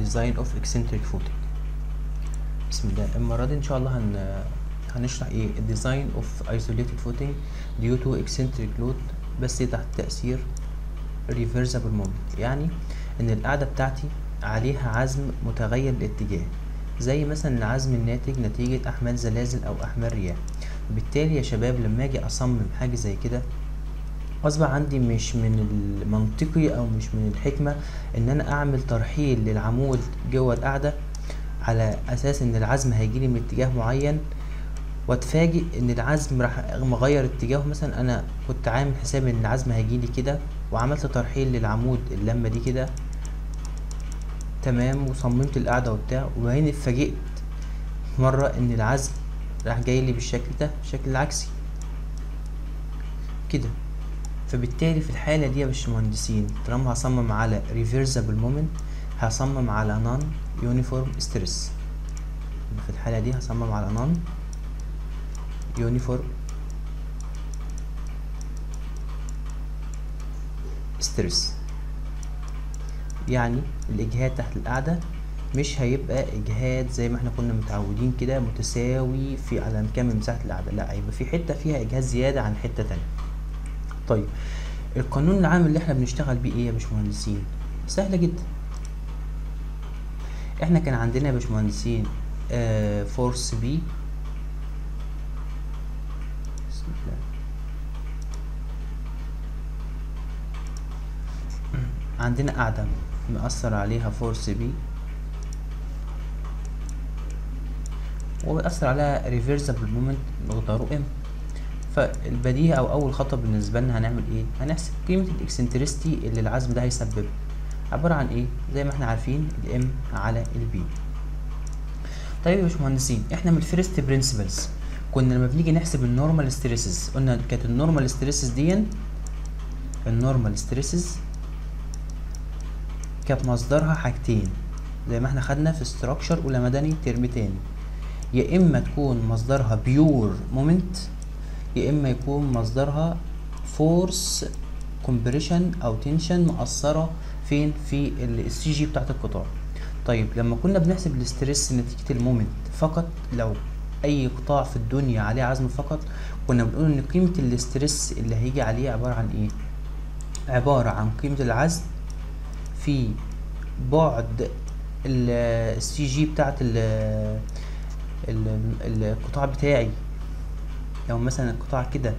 design of eccentric footing بسم الله المرة دي ان شاء الله هن هنشرح ايه design of isolated footing due to eccentric load بس تحت تأثير reversible moment يعني ان القاعدة بتاعتي عليها عزم متغير الاتجاه زي مثلا العزم الناتج نتيجة أحمال زلازل أو أحمال رياح بالتالي يا شباب لما أجي أصمم حاجة زي كده أصبح عندي مش من المنطقي أو مش من الحكمة إن أنا أعمل ترحيل للعمود جوه القاعدة على أساس إن العزم هيجيلي من اتجاه معين واتفاجئ إن العزم راح مغير اتجاهه مثلا أنا كنت عامل حساب إن العزم هيجيلي كده وعملت ترحيل للعمود اللمة دي كده تمام وصممت القاعدة وبتاع وبعدين اتفاجئت مرة إن العزم راح جايلي بالشكل ده بالشكل العكسي كده فبالتالي في الحالة دي يا باشمهندسين طالما هصمم على reversible moment هصمم على non uniform stress في الحالة دي هصمم على non uniform stress يعني الإجهاد تحت القاعدة مش هيبقى إجهاد زي ما احنا كنا متعودين كده متساوي في على كامل مساحة القاعدة لا هيبقى في حتة فيها إجهاد زيادة عن حتة تانية طيب القانون العام اللي احنا بنشتغل بيه ايه يا باشمهندسين سهله جدا احنا كان عندنا يا باشمهندسين آه فورس بي بسم الله عندنا قاعدة مأثر عليها فورس بي وبيأثر عليها ريفيرسبل مومنت مقداره ام فالبديهي او اول خطوه بالنسبه لنا هنعمل ايه هنحسب قيمه الاكسنترستي اللي العزم ده هيسببها عباره عن ايه زي ما احنا عارفين الام على البي طيب يا باشمهندسين احنا من الفيرست برنسبلز كنا لما بنيجي نحسب النورمال ستريسز قلنا كانت النورمال ستريسز دي النورمال ستريسز كانت مصدرها حاجتين زي ما احنا خدنا في استراكشر اولى مدني ترم تاني يا اما تكون مصدرها بيور مومنت يا اما يكون مصدرها فورس كومبريشن او تنشن مأثرة فين في السي جي بتاعت القطاع طيب لما كنا بنحسب الاسترس نتيجة المومنت فقط لو اي قطاع في الدنيا عليه عزم فقط كنا بنقول ان قيمة الاسترس اللي هيجي عليه عبارة عن ايه عبارة عن قيمة العزم في بعد السي جي بتاعت القطاع بتاعي لو مثلا القطاع كده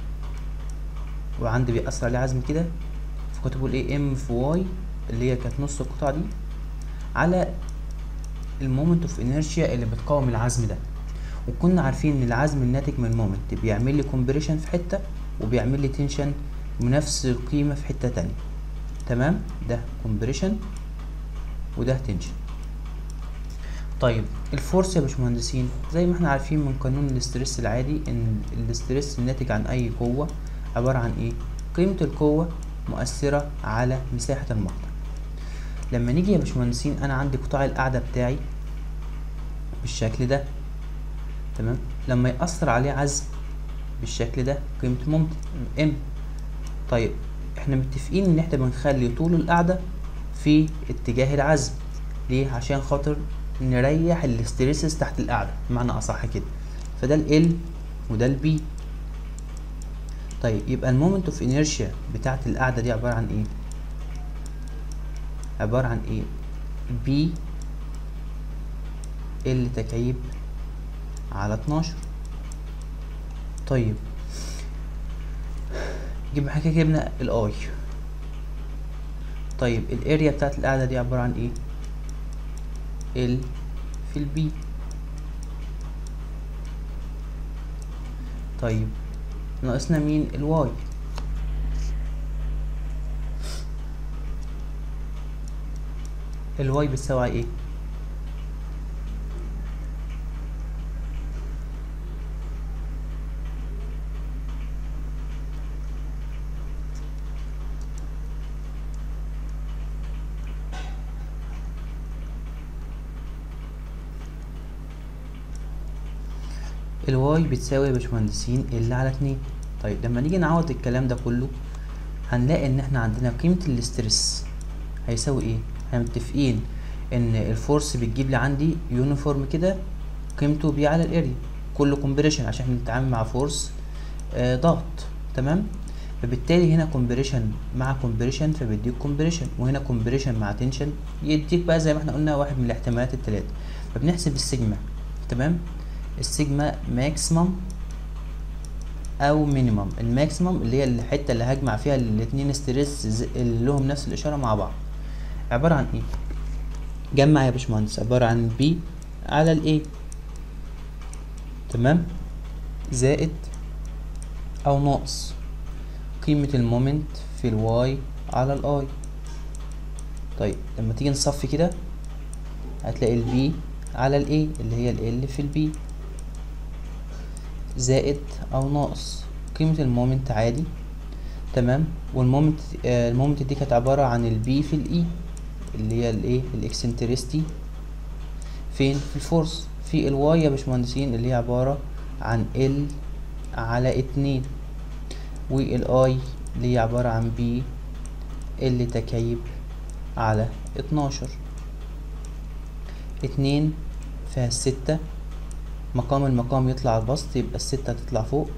وعندي بيأثر عليه عزم كده فكنت بقول ايه ام في واي اللي هي كانت نص القطاع دي على المومنت اوف انيرشيا اللي بتقاوم العزم ده وكنا عارفين ان العزم الناتج من المومنت بيعمل لي كومبريشن في حته وبيعمل لي تنشن بنفس القيمه في حته تانية تمام ده كومبريشن وده تنشن طيب الفورس يا باشمهندسين زي ما احنا عارفين من قانون الاسترس العادي ان الاسترس الناتج عن اي قوة عبارة عن ايه قيمة القوة مؤثرة على مساحة المقطع لما نيجي يا باشمهندسين انا عندي قطاع القاعدة بتاعي بالشكل ده تمام لما يأثر عليه عزم بالشكل ده قيمة ممكن ام طيب احنا متفقين ان احنا بنخلي طول القاعدة في اتجاه العزم ليه عشان خاطر نريح الاستريسز تحت القاعدة بمعنى أصح كده فده ال وده البي طيب يبقى المومنت اوف انيرشيا بتاعت القاعدة دي عبارة عن ايه؟ عبارة عن ايه؟ بي ال تكعيب على اتناشر طيب جبنا حاجة جبنا الاي طيب الاريا بتاعت القاعدة دي عبارة عن ايه؟ ال في البي طيب ناقصنا مين الواي الواي بتساوي ايه الواي بتساوي يا باشمهندسين ال على اتنين طيب لما نيجي نعوض الكلام ده كله هنلاقي ان احنا عندنا قيمة الاسترس هيساوي ايه احنا متفقين ان الفورس بتجيب لي عندي يونيفورم كده قيمته بي على الاريا كله كومبريشن عشان احنا بنتعامل مع فورس آه ضغط تمام فبالتالي هنا كومبريشن مع كومبريشن فبيديك كومبريشن وهنا كومبريشن مع تنشن يديك بقى زي ما احنا قلنا واحد من الاحتمالات التلاتة فبنحسب السيجما تمام السيجما ماكسيمم او مينيمم الماكسيمم اللي هي الحته اللي هجمع فيها الاتنين ستريس اللي لهم نفس الاشاره مع بعض عباره عن ايه جمع يا باشمهندس عباره عن بي على الاي تمام زائد او ناقص قيمة المومنت في الواي على الاي طيب لما تيجي نصفي كده هتلاقي البي على الاي اللي هي ال في البي زائد او ناقص قيمة المومنت عادي تمام والمومنت آه المومنت دي كانت عبارة عن البي في الاي اللي هي الايه الاكسنترستي فين في الفورس في الواي يا باشمهندسين اللي هي عبارة عن ال على اتنين والاي اللي هي عبارة عن بي ال تكعيب على اتناشر اتنين فيها الستة مقام المقام يطلع على البسط يبقى الستة هتطلع فوق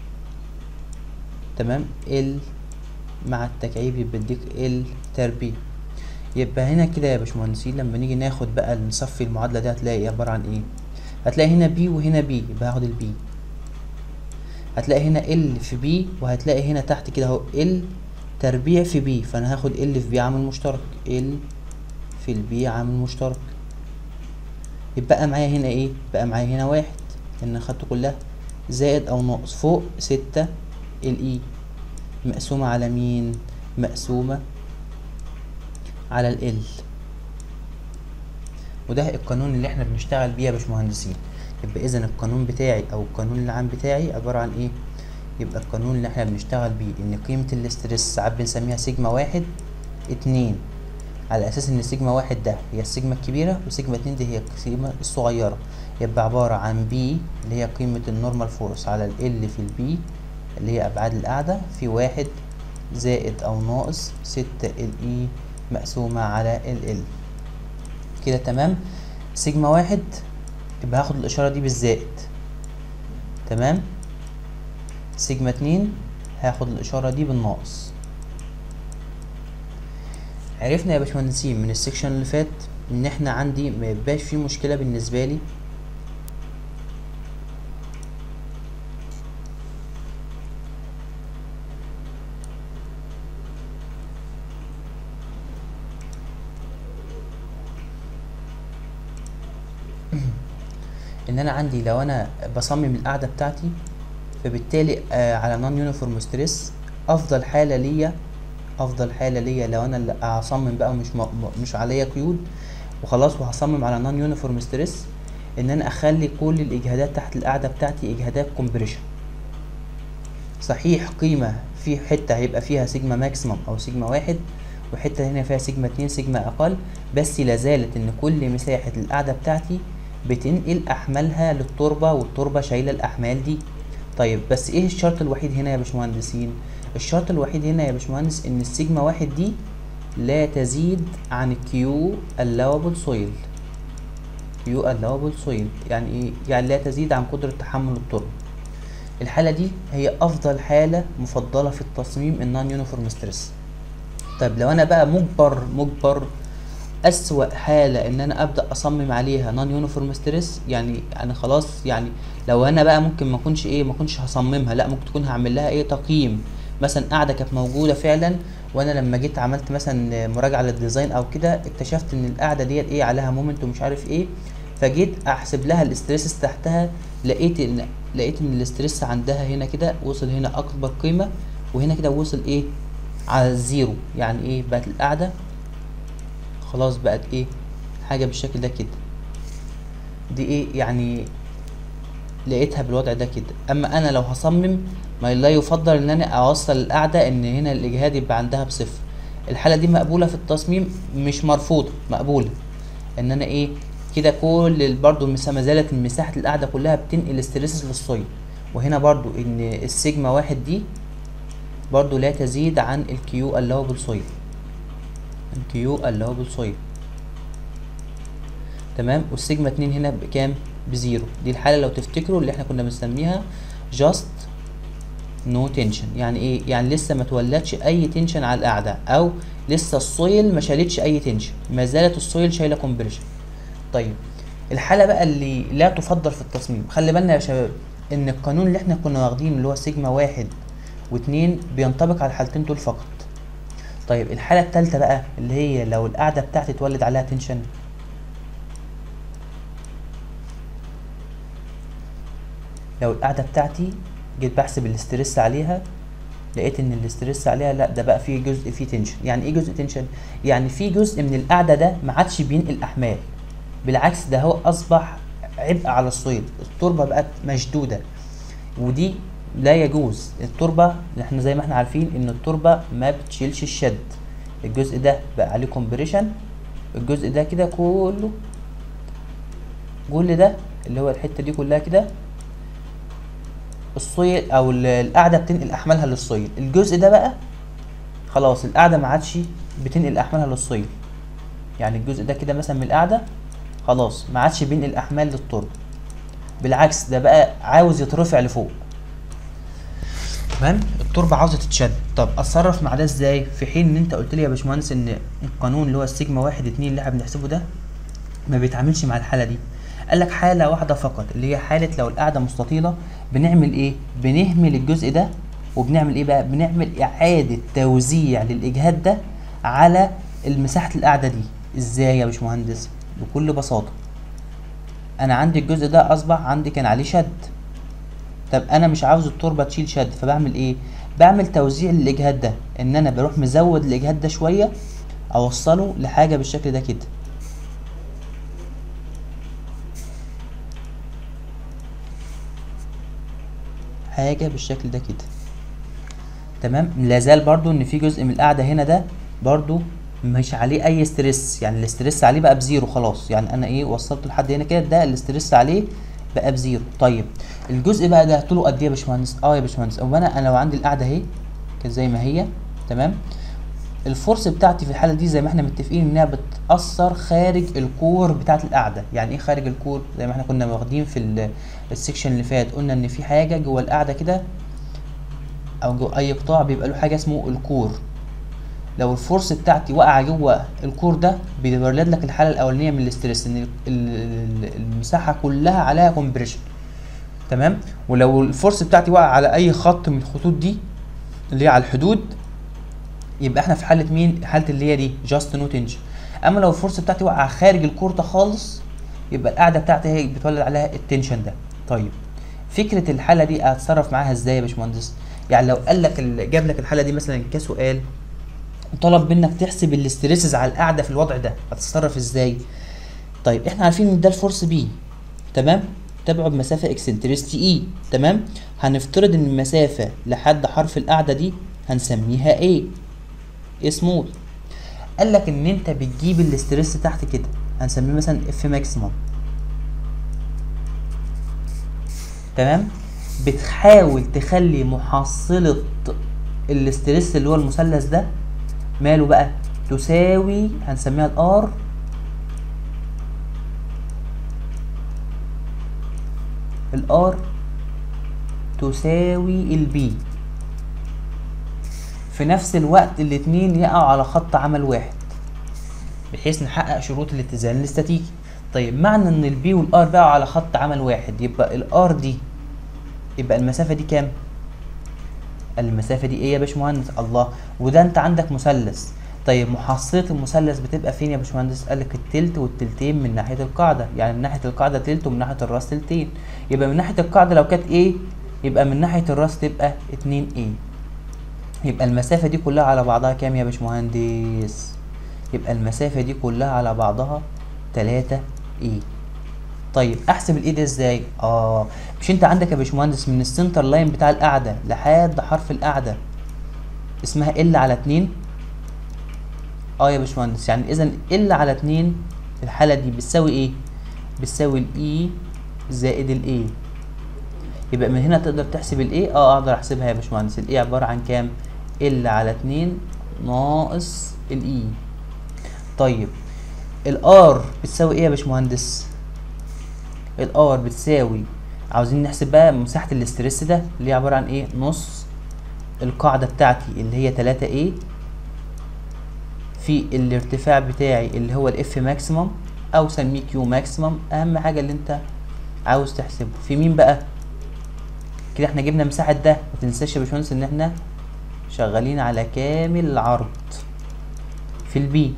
تمام ال مع التكعيب يبقى يديك ال تربيع يبقى هنا كده يا باشمهندسين لما نيجي ناخد بقى نصفي المعادلة دي هتلاقي عبارة عن ايه هتلاقي هنا بي وهنا بي يبقى هاخد البي هتلاقي هنا ال في بي وهتلاقي هنا تحت كده اهو ال تربيع في بي فانا هاخد ال في بي عامل مشترك ال في البي عامل مشترك يبقى معايا هنا ايه بقى معايا هنا واحد لان انا خدته كلها زائد او ناقص فوق ستة الاي مقسومة على مين مقسومة على ال وده القانون اللي احنا بنشتغل بيه يا باشمهندسين يبقى اذا القانون بتاعي او القانون العام بتاعي عبارة عن ايه يبقى القانون اللي احنا بنشتغل بيه ان قيمة الاسترس ساعات بنسميها سيجما واحد اتنين على اساس ان سيجما واحد ده هي السيجما الكبيرة وسيجما اتنين دي هي السيجما الصغيرة يبقى عبارة عن بي اللي هي قيمة النورمال فورس على ال في البي اللي هي ابعاد القاعدة في واحد زائد او ناقص ستة ال اي مقسومة على ال ال كده تمام سيجما واحد يبقى هاخد الاشارة دي بالزائد تمام سيجما اتنين هاخد الاشارة دي بالناقص عرفنا يا باشمهندسين من السكشن اللي فات ان احنا عندي ما يبقاش في مشكلة بالنسبة لي ان انا عندي لو انا بصمم القاعده بتاعتي فبالتالي آه على نون يونيفورم ستريس افضل حاله ليا افضل حاله ليا لو انا اللي هصمم بقى مش م... مش عليا قيود وخلاص وهصمم على نون يونيفورم ستريس ان انا اخلي كل الاجهادات تحت القاعده بتاعتي اجهادات كومبريشن صحيح قيمه في حته هيبقى فيها سيجما ماكسيمم او سيجما واحد وحته هنا فيها سيجما اتنين سيجما اقل بس لازالت ان كل مساحه القاعده بتاعتي بتنقل احمالها للتربه والتربه شايله الاحمال دي طيب بس ايه الشرط الوحيد هنا يا باشمهندسين الشرط الوحيد هنا يا باشمهندس ان السيجما واحد دي لا تزيد عن الكيو اللوبل سويل كيو اللوبل سويل يعني ايه يعني لا تزيد عن قدره تحمل التربه الحاله دي هي افضل حاله مفضله في التصميم النون يونيفورم ستريس طيب لو انا بقى مجبر مجبر اسوأ حالة ان انا ابدأ اصمم عليها نون يونيفورم ستريس يعني انا خلاص يعني لو انا بقى ممكن ما اكونش ايه ما اكونش هصممها لا ممكن تكون هعمل لها ايه تقييم مثلا قاعدة كانت موجودة فعلا وانا لما جيت عملت مثلا مراجعة للديزاين او كده اكتشفت ان القاعدة ديت ايه عليها مومنت ومش عارف ايه فجيت احسب لها الاستريس تحتها لقيت ان لقيت ان الاستريس عندها هنا كده وصل هنا اكبر قيمة وهنا كده وصل ايه على الزيرو يعني ايه بقت القاعدة خلاص بقت ايه حاجة بالشكل ده كده دي ايه يعني لقيتها بالوضع ده كده اما انا لو هصمم ما لا يفضل ان انا اوصل القاعدة ان هنا الاجهاد يبقى عندها بصفر الحالة دي مقبولة في التصميم مش مرفوضة مقبولة ان انا ايه كده كل برضو ما زالت مساحة القاعدة كلها بتنقل ستريسز للصيد وهنا برضو ان السيجما واحد دي برضو لا تزيد عن الكيو اللي هو بالصيد الكيو اللي هو بالصيد تمام والسيجما اتنين هنا بكام بزيرو دي الحاله لو تفتكروا اللي احنا كنا بنسميها جاست نو تنشن يعني ايه يعني لسه ما تولدش اي تنشن على القاعده او لسه السويل ما شالتش اي تنشن ما زالت السويل شايله كومبريشن طيب الحاله بقى اللي لا تفضل في التصميم خلي بالنا يا شباب ان القانون اللي احنا كنا واخدينه اللي هو سيجما واحد واتنين بينطبق على الحالتين دول فقط طيب الحالة التالتة بقى اللي هي لو القاعدة بتاعتي تولد عليها تنشن لو القاعدة بتاعتي جيت بحسب الاسترس عليها لقيت ان الاسترس عليها لا ده بقى فيه جزء فيه تنشن يعني ايه جزء تنشن يعني في جزء من القاعدة ده ما عادش بينقل احمال بالعكس ده هو اصبح عبء على الصيد التربة بقت مشدودة ودي لا يجوز التربة احنا زي ما احنا عارفين ان التربة ما بتشيلش الشد الجزء ده بقى عليه كومبريشن الجزء ده كده كله كل ده اللي هو الحتة دي كلها كده الصيد او ال- القاعدة بتنقل احمالها للصيد الجزء ده بقى خلاص القاعدة ما عادش بتنقل احمالها للصيد يعني الجزء ده كده مثلا من القاعدة خلاص ما عادش بينقل احمال للتربة بالعكس ده بقى عاوز يترفع لفوق تمام التربه عاوزه تتشد طب اتصرف مع ده ازاي في حين ان انت قلت لي يا باشمهندس ان القانون اللي هو السيجما واحد اتنين اللي احنا بنحسبه ده ما بيتعاملش مع الحاله دي قال لك حاله واحده فقط اللي هي حاله لو القاعده مستطيله بنعمل ايه بنهمل الجزء ده وبنعمل ايه بقى بنعمل اعاده توزيع للاجهاد ده على مساحه القاعده دي ازاي يا باشمهندس بكل بساطه انا عندي الجزء ده اصبح عندي كان عليه شد طب انا مش عاوز التربه تشيل شد فبعمل ايه بعمل توزيع للاجهاد ده ان انا بروح مزود الاجهاد ده شويه اوصله لحاجه بالشكل ده كده حاجه بالشكل ده كده تمام لازال برضو ان في جزء من القاعده هنا ده برضو مش عليه اي ستريس يعني الاستريس عليه بقى بزيرو خلاص يعني انا ايه وصلته لحد هنا كده ده الاستريس عليه بقى بزيرو طيب الجزء بقى ده طوله قد ايه يا باشمهندس اه يا باشمهندس او انا انا لو عندي القاعده اهي كانت زي ما هي تمام الفورس بتاعتي في الحاله دي زي ما احنا متفقين انها بتاثر خارج الكور بتاعت القاعده يعني ايه خارج الكور زي ما احنا كنا واخدين في ال- السكشن اللي فات قلنا ان في حاجه جوه القاعده كده او جوه اي قطاع بيبقى له حاجه اسمه الكور لو الفورس بتاعتي واقعه جوه الكور ده بيولد لك الحاله الاولانيه من الاسترس ان ال- ال- المساحه كلها عليها كومبريشن تمام ولو الفورس بتاعتي واقعه على اي خط من الخطوط دي اللي هي على الحدود يبقى احنا في حاله مين حاله اللي هي دي جاست نو تنشن اما لو الفورس بتاعتي واقعه خارج الكور ده خالص يبقى القاعده بتاعتي هي بتولد عليها التنشن ده طيب فكره الحاله دي اتصرف معاها ازاي يا باشمهندس يعني لو قال لك ال- جاب لك الحاله دي مثلا كسؤال وطلب منك تحسب الاستريسز على القاعده في الوضع ده هتتصرف ازاي طيب احنا عارفين ان ده الفورس بي تمام تبعه بمسافه اكسنتريستي اي تمام هنفترض ان المسافه لحد حرف القاعده دي هنسميها ايه اسمه قال لك ان انت بتجيب الاستريس تحت كده هنسميه مثلا اف ماكسيمم تمام بتحاول تخلي محصلة الاستريس اللي هو المثلث ده ماله بقى تساوي هنسميها الار الار تساوي البي في نفس الوقت الاتنين يقعوا على خط عمل واحد بحيث نحقق شروط الاتزان الاستاتيكي طيب معنى ان البي والار بقوا على خط عمل واحد يبقى الار دي يبقى المسافة دي كام؟ المسافة دي ايه يا باشمهندس؟ الله وده انت عندك مثلث طيب محصلة المثلث بتبقى فين يا باشمهندس؟ قال لك التلت والتلتين من ناحية القاعدة، يعني من ناحية القاعدة تلت ومن ناحية الراس تلتين، يبقى من ناحية القاعدة لو كانت ايه؟ يبقى من ناحية الراس تبقى اتنين ايه. يبقى المسافة دي كلها على بعضها كام يا باشمهندس؟ يبقى المسافة دي كلها على بعضها تلاتة ايه. طيب احسب الايه ده ازاي؟ اه مش انت عندك يا باشمهندس من السنتر لاين بتاع القاعدة لحد حرف القاعدة اسمها ال على اتنين اه يا باشمهندس يعني اذا ال على اتنين في الحالة دي بتساوي ايه؟ بتساوي الاي زائد الاي يبقى من هنا تقدر تحسب الايه؟ اه اقدر احسبها يا باشمهندس الايه عبارة عن كام؟ ال على اتنين ناقص الاي طيب الار بتساوي ايه يا باشمهندس الار بتساوي عاوزين نحسب بقى مساحة الاسترس ده اللي هي عبارة عن ايه نص القاعدة بتاعتي اللي هي 3 a في الارتفاع بتاعي اللي هو الاف ماكسيمم او سميه كيو ماكسيمم اهم حاجة اللي انت عاوز تحسبه في مين بقى كده احنا جبنا مساحة ده ما تنساش يا باشمهندس ان احنا شغالين على كامل العرض في البي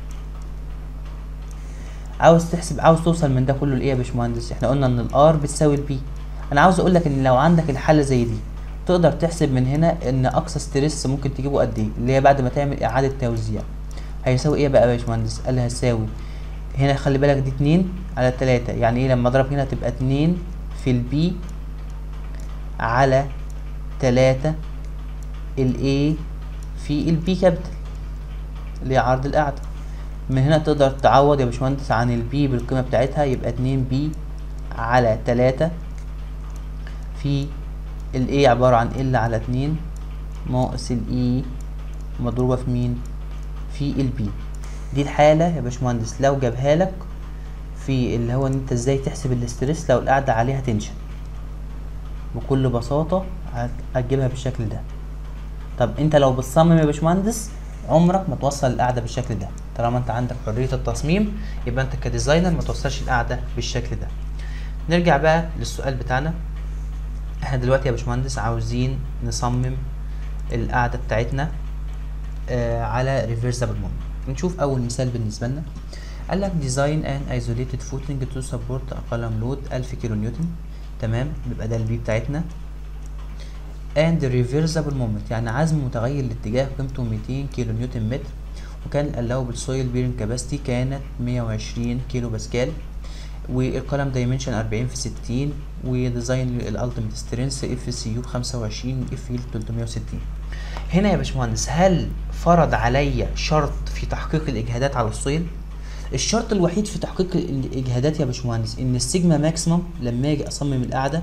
عاوز تحسب عاوز توصل من ده كله لايه يا باشمهندس احنا قلنا ان الار بتساوي البي انا عاوز اقول لك ان لو عندك الحاله زي دي تقدر تحسب من هنا ان اقصى ستريس ممكن تجيبه قد ايه اللي هي بعد ما تعمل اعاده توزيع هيساوي ايه بقى يا باشمهندس قال لي هيساوي هنا خلي بالك دي اتنين على تلاتة يعني ايه لما اضرب هنا تبقى اتنين في البي على تلاتة الاي في البي كابيتال اللي هي عرض القاعدة من هنا تقدر تعوض يا باشمهندس عن البي بالقيمة بتاعتها يبقى اتنين بي على تلاتة في الاي عبارة عن ال على اتنين ناقص الاي مضروبة في مين في البي دي الحالة يا باشمهندس لو جابها لك في اللي هو ان انت ازاي تحسب الاسترس لو القاعدة عليها تنشن بكل بساطة هت- هتجيبها بالشكل ده طب انت لو بتصمم يا باشمهندس عمرك ما توصل القاعدة بالشكل ده طالما انت عندك حرية التصميم يبقى انت كديزاينر ما توصلش القاعدة بالشكل ده نرجع بقى للسؤال بتاعنا احنا دلوقتي يا باشمهندس عاوزين نصمم القاعدة بتاعتنا آه على ريفرسبل مومنت نشوف اول مثال بالنسبة لنا قال لك design an isolated footing to support a column load 1000 كيلو نيوتن تمام بيبقى ده البي بتاعتنا and reversible moment يعني عزم متغير الاتجاه قيمته 200 كيلو نيوتن متر وكان allowable soil bearing capacity كانت 120 كيلو باسكال والكولم دايمنشن 40 في 60 وديزاين الالتيميت سترينث اف سي يو 25 اف يل 360 هنا يا باشمهندس هل فرض عليا شرط في تحقيق الاجهادات على السويل الشرط الوحيد في تحقيق الاجهادات يا باشمهندس ان السيجما ماكسيمم لما اجي اصمم القاعده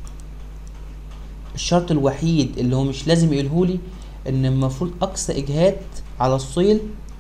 الشرط الوحيد اللي هو مش لازم يقولهولي ان المفروض اقصى اجهاد على السويل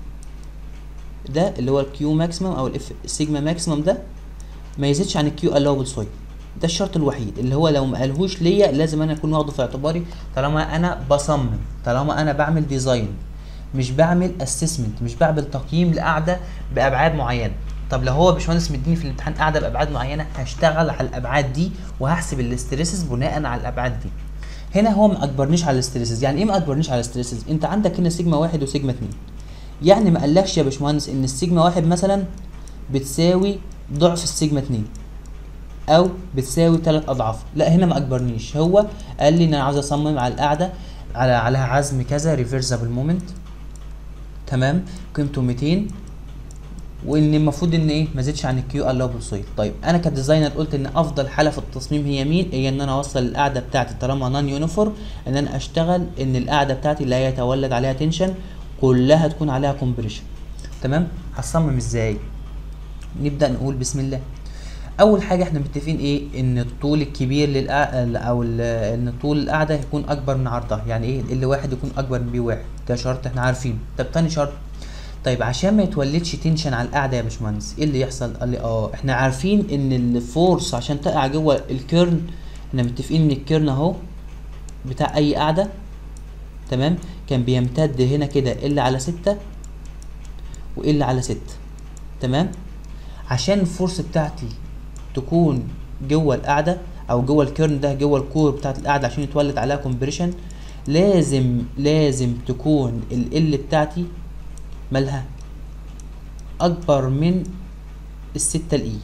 ده اللي هو الكيو ماكسيمم او الاف سيجما ماكسيمم ده ما يزيدش عن الكيو allowable سويل ده الشرط الوحيد اللي هو لو ما قالهوش ليا لازم انا اكون واخده في اعتباري طالما انا بصمم طالما انا بعمل ديزاين مش بعمل اسسمنت مش بعمل تقييم لقاعده بابعاد معينه طب لو هو باشمهندس مديني في الامتحان قاعده بابعاد معينه هشتغل على الابعاد دي وهحسب الاستريسز بناء على الابعاد دي هنا هو ما اجبرنيش على الاستريسز يعني ايه ما اجبرنيش على الاستريسز انت عندك هنا سيجما واحد وسيجما اتنين يعني ما قالكش يا باشمهندس ان السيجما واحد مثلا بتساوي ضعف السيجما اتنين او بتساوي ثلاث اضعاف لا هنا ما اجبرنيش هو قال لي ان انا عاوز اصمم على القاعده على عليها عزم كذا ريفرسبل مومنت تمام قيمته 200 وان المفروض ان ايه ما زيدش عن الكيو allowable سويل طيب انا كديزاينر قلت ان افضل حاله في التصميم هي مين هي ان انا اوصل القاعده بتاعتي طالما نون يونيفورم ان انا اشتغل ان القاعده بتاعتي لا يتولد عليها تنشن كلها تكون عليها كومبريشن تمام هصمم ازاي نبدا نقول بسم الله اول حاجه احنا متفقين ايه ان الطول الكبير للقا... او ال- ان طول القاعده يكون اكبر من عرضها يعني ايه ال واحد يكون اكبر من بي واحد ده شرط احنا عارفينه طب تاني شرط طيب عشان ما يتولدش تنشن على القاعده يا باشمهندس ايه اللي يحصل قال لي اه احنا عارفين ان الفورس عشان تقع جوه الكيرن احنا متفقين ان الكيرن اهو بتاع اي قاعده تمام كان بيمتد هنا كده ال على ستة وال على ستة تمام عشان الفورس بتاعتي تكون جوه القاعده او جوه الكيرن ده جوه الكور بتاعت القاعده عشان يتولد عليها كومبريشن لازم لازم تكون ال بتاعتي مالها اكبر من الستة الاي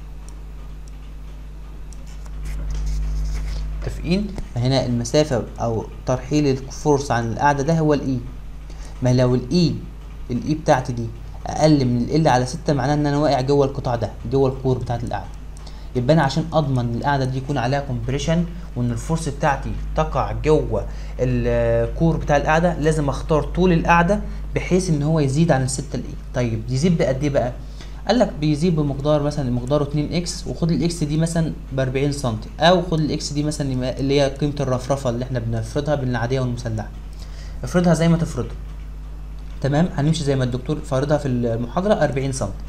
متفقين هنا المسافة او ترحيل الفورس عن القاعدة ده هو الاي ما لو الاي الاي بتاعتي دي اقل من ال على ستة معناه ان انا واقع جوه القطاع ده جوه الكور بتاعت القاعدة يبقى انا عشان اضمن ان القاعده دي يكون عليها كومبريشن وان الفورس بتاعتي تقع جوه الكور بتاع القاعده لازم اختار طول القاعده بحيث ان هو يزيد عن الستة الاي طيب يزيد بقد ايه بقى قال لك بيزيد بمقدار مثلا مقداره 2 اكس وخد الاكس دي مثلا ب 40 سم او خد الاكس دي مثلا اللي هي قيمه الرفرفه اللي احنا بنفرضها بين العاديه والمسلحه افرضها زي ما تفرضها تمام هنمشي زي ما الدكتور فارضها في المحاضره 40 سم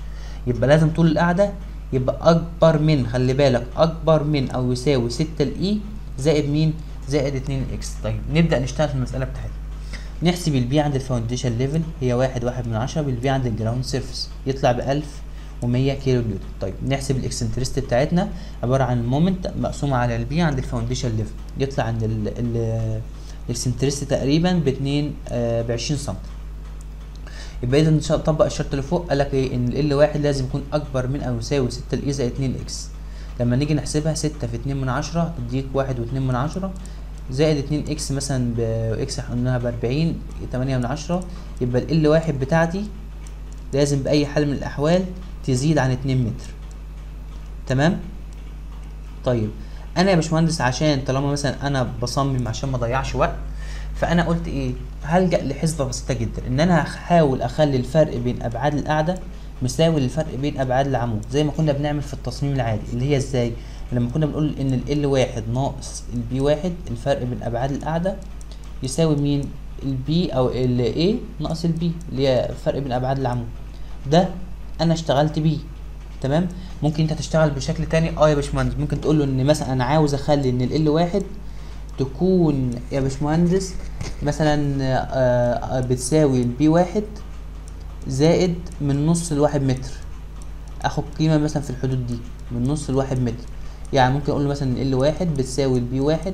يبقى لازم طول القاعدة يبقى اكبر من خلي بالك اكبر من او يساوي ستة الاي زائد مين زائد اتنين الاكس طيب نبدأ نشتغل في المسألة بتاعتنا نحسب البي عند الفاونديشن ليفل هي واحد واحد من عشرة بالبي عند الجراوند سيرفيس يطلع بألف ومية كيلو نيوتن طيب نحسب الاكسنترست بتاعتنا عبارة عن المومنت مقسومة على البي عند الفاونديشن ليفل يطلع عند ال ال الاكسنترست تقريبا باتنين آه بعشرين سم يبقى اذا نطبق الشرط اللي فوق قال لك ايه ان ال واحد لازم يكون اكبر من او يساوي ستة الاي زائد اتنين اكس لما نيجي نحسبها ستة في اتنين من عشرة تديك واحد واتنين من عشرة زائد اتنين اكس مثلا باكس قلناها باربعين تمانية من عشرة يبقى ال واحد بتاعتي لازم بأي حال من الأحوال تزيد عن اتنين متر تمام طيب انا يا باشمهندس عشان طالما مثلا انا بصمم عشان ما اضيعش وقت فانا قلت ايه هلجا لحسبه بسيطه جدا ان انا هحاول اخلي الفرق بين ابعاد القاعده مساوي للفرق بين ابعاد العمود زي ما كنا بنعمل في التصميم العادي اللي هي ازاي لما كنا بنقول ان ال واحد ناقص البي واحد الفرق بين ابعاد القاعده يساوي مين البي او ال ايه ناقص البي اللي هي الفرق بين ابعاد العمود ده انا اشتغلت بيه تمام ممكن انت تشتغل بشكل تاني اه يا باشمهندس ممكن تقول له ان مثلا انا عاوز اخلي ان ال واحد تكون يا باشمهندس مثلا آه بتساوي البي واحد زائد من نص الواحد متر اخد قيمة مثلا في الحدود دي من نص الواحد متر يعني ممكن اقول له مثلا ال واحد بتساوي البي واحد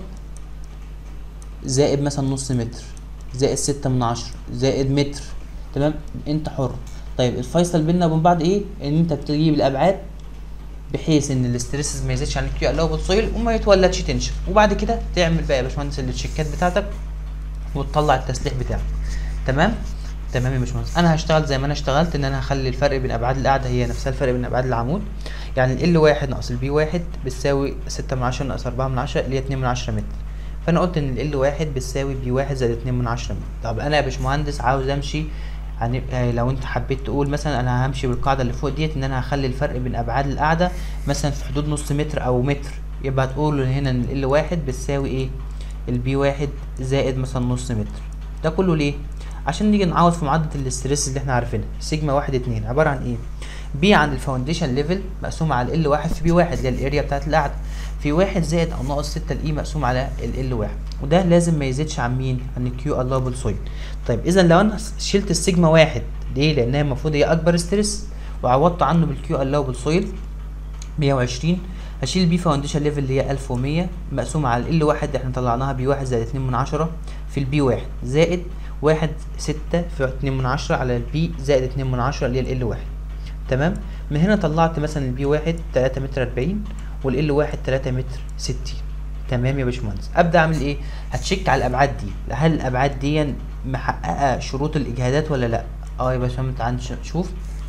زائد مثلا نص متر زائد ستة من عشرة زائد متر تمام انت حر طيب الفيصل بيننا وبين بعض ايه ان انت بتجيب الابعاد بحيث ان الاستريسز ما يزيدش عن الكيو الاو بتصيل وما يتولدش تنشن وبعد كده تعمل بقى يا باشمهندس التشيكات بتاعتك وتطلع التسليح بتاعك تمام تمام يا باشمهندس انا هشتغل زي ما انا اشتغلت ان انا هخلي الفرق بين ابعاد القاعده هي نفسها الفرق بين ابعاد العمود يعني ال واحد ناقص البي واحد بتساوي ستة من عشرة ناقص أربعة من عشرة اللي هي اتنين من عشرة متر فانا قلت ان ال واحد بتساوي بي واحد زائد اتنين من عشرة متر طب انا يا باشمهندس عاوز امشي يعني لو انت حبيت تقول مثلا انا همشي بالقاعده اللي فوق ديت ان انا هخلي الفرق بين ابعاد القاعده مثلا في حدود نص متر او متر يبقى هتقول هنا ان ال واحد بتساوي ايه البي واحد زائد مثلا نص متر ده كله ليه عشان نيجي نعوض في معادله الاستريس اللي احنا عارفينها سيجما واحد اتنين عباره عن ايه بي عند الفاونديشن ليفل مقسوم على ال واحد في بي واحد اللي هي الاريا بتاعت القاعده في واحد زائد او ناقص ستة الاي مقسوم على ال ال واحد وده لازم ما يزيدش عن مين عن الكيو اللابل سويل طيب اذا لو انا شلت السيجما واحد ليه لانها المفروض هي اكبر ستريس وعوضت عنه بالكيو اللابل سويل 120 هشيل بي فاونديشن ليفل اللي هي 1100 مقسومة على ال واحد احنا طلعناها بي واحد زائد اتنين من عشرة في البي واحد زائد واحد ستة في اتنين من عشرة على البي زائد اتنين من عشرة اللي هي ال واحد تمام من هنا طلعت مثلا البي واحد تلاتة متر اربعين والال واحد تلاتة متر ستين تمام يا باشمهندس ابدا اعمل ايه هتشيك على الابعاد دي هل الابعاد دي محققه شروط الاجهادات ولا لا اه يا باشمهندس تعال نشوف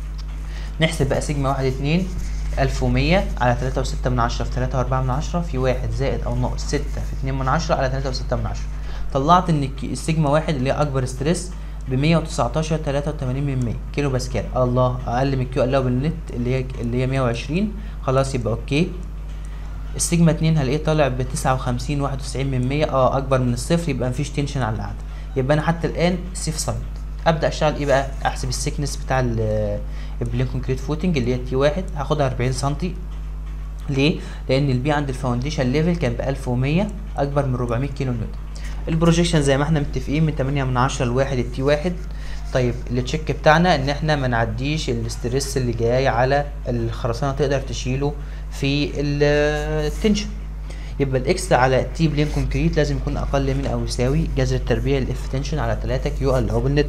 نحسب بقى سيجما واحد اتنين ألف ومية على تلاتة وستة من عشرة في تلاتة وأربعة من عشرة في واحد زائد أو ناقص ستة في اتنين من عشرة على تلاتة وستة من عشرة طلعت إن السيجما واحد اللي هي أكبر ستريس بمية وتسعتاشر تلاتة وتمانين من مية كيلو باسكال الله أقل من كيو ألاو بالنت اللي هي اللي هي مية وعشرين خلاص يبقى أوكي السيجما اتنين هلاقيه طالع بتسعة وخمسين واحد وتسعين من مية اه أكبر من الصفر يبقى مفيش تنشن على القاعدة يبقى أنا حتى الآن سيف سايد ابدا اشتغل ايه بقى احسب السكنس بتاع البلين كونكريت فوتنج اللي هي تي واحد هاخدها 40 سنتي ليه لان البي عند الفاونديشن ليفل كان ب 1100 اكبر من 400 كيلو نيوتن البروجيكشن زي ما احنا متفقين من 8 من 10 لواحد التي واحد طيب التشيك بتاعنا ان احنا ما نعديش الاسترس اللي جاي على الخرسانه تقدر تشيله في التنشن يبقى الاكس على تي بلين كونكريت لازم يكون اقل من او يساوي جذر التربيع الاف تنشن على 3 كيو ال او بالنت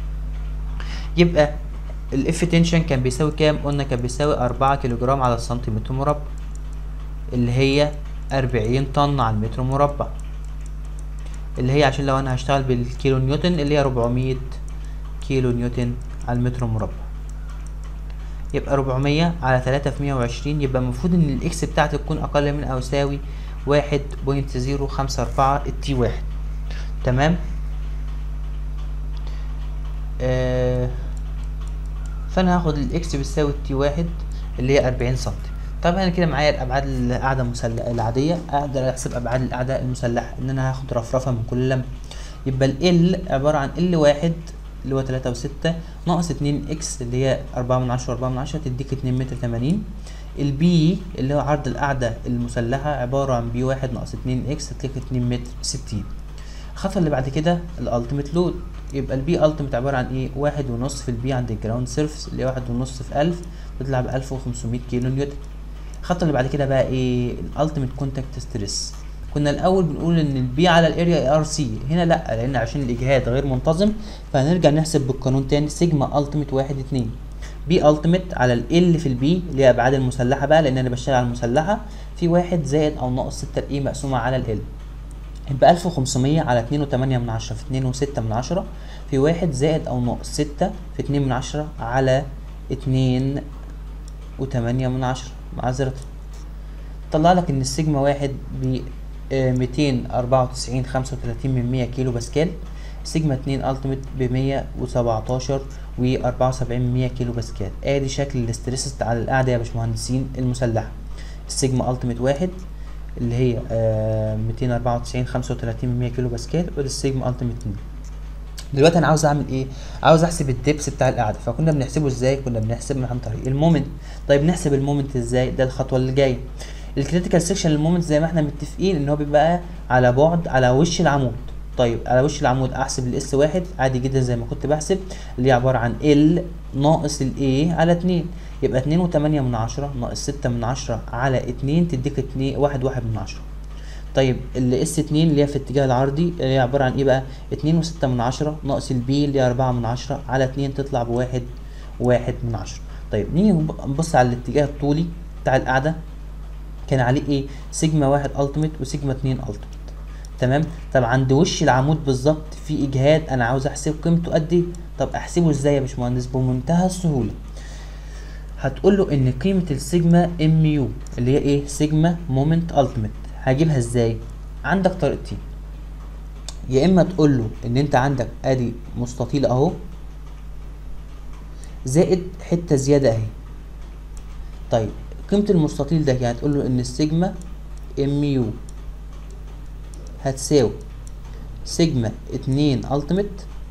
يبقى الاف تنشن كان بيساوي كام قلنا كان بيساوي أربعة كيلو جرام على السنتيمتر مربع اللي هي أربعين طن على المتر مربع اللي هي عشان لو انا هشتغل بالكيلو نيوتن اللي هي 400 كيلو نيوتن على المتر مربع يبقى 400 على 3 في 120 يبقى المفروض ان الاكس بتاعتي تكون اقل من او يساوي واحد بوينت زيرو خمسة أربعة التي واحد تمام آه فانا هاخد الاكس بتساوي التي واحد اللي هي أربعين سنتي طبعا انا كده معايا الابعاد القاعده المسلحه العاديه اقدر احسب ابعاد القاعده المسلحه ان انا هاخد رفرفه من كل لمبه يبقى ال عباره عن ال واحد اللي هو تلاتة وستة ناقص اتنين اكس اللي هي أربعة من عشرة وأربعة من عشرة تديك اتنين متر تمانين البي اللي هو عرض القاعدة المسلحة عبارة عن بي واحد ناقص اتنين اكس تديك اتنين متر ستين الخطوة اللي بعد كده الالتيميت لود يبقى البي التيميت عبارة عن ايه واحد ونص في البي عند الجراوند سيرفس اللي هي واحد ونص في ألف تطلع بألف وخمسمية كيلو نيوتن الخطوة اللي بعد كده بقى ايه الالتيميت كونتاكت ستريس كنا الاول بنقول ان البي على الاريا ار سي هنا لا لان عشان الاجهاد غير منتظم فهنرجع نحسب بالقانون تاني سيجما التيميت واحد اتنين بي التيميت على ال في البي اللي هي ابعاد المسلحه بقى لان انا بشتغل على المسلحه في واحد زائد او ناقص ستة الاي مقسومه على ال يبقى 1500 على اتنين وتمانية من عشرة في اتنين وستة من عشرة في واحد زائد او ناقص ستة في اتنين من عشرة على اتنين وتمانية من عشرة معذرة طلع لك ان السيجما واحد ب ميتين أربعة وتسعين خمسة وتلاتين من مية كيلو باسكال سيجما اتنين التيميت بمية وسبعتاشر وأربعة وسبعين من مية كيلو باسكال ادي شكل الاستريسست على القاعدة يا باشمهندسين المسلحة السيجما التيميت واحد اللي هي ميتين أربعة وتسعين خمسة وتلاتين من مية كيلو باسكال وادي السيجما التيميت اتنين دلوقتي انا عاوز اعمل ايه عاوز احسب الدبس بتاع القاعده فكنا بنحسبه ازاي كنا بنحسبه عن طريق المومنت طيب نحسب المومنت ازاي ده الخطوه اللي جايه الكريتيكال سيكشن المومنت زي ما احنا متفقين ان هو بيبقى على بعد على وش العمود طيب على وش العمود احسب الاس واحد عادي جدا زي ما كنت بحسب اللي هي عباره عن ال ناقص الاي على اتنين يبقى اتنين وتمانية من عشرة ناقص ستة من عشرة على اتنين تديك اتنين واحد واحد من عشرة طيب الاس اتنين اللي هي في الاتجاه العرضي اللي هي عبارة عن ايه بقى اتنين وستة من عشرة ناقص البي اللي هي اربعة من عشرة على اتنين تطلع بواحد واحد من عشرة طيب نيجي نبص على الاتجاه الطولي بتاع القاعدة كان عليه ايه سيجما واحد التيميت وسيجما اتنين التيميت تمام طب عند وش العمود بالظبط في اجهاد انا عاوز احسب قيمته قد ايه طب احسبه ازاي يا باشمهندس بمنتهى السهوله هتقول له ان قيمه السيجما ام يو اللي هي ايه سيجما مومنت التيميت هجيبها ازاي عندك طريقتين يا اما تقول له ان انت عندك ادي مستطيل اهو زائد حته زياده اهي طيب قيمه المستطيل ده يعني هتقول له ان السيجما ام يو هتساوي سيجما اتنين التيميت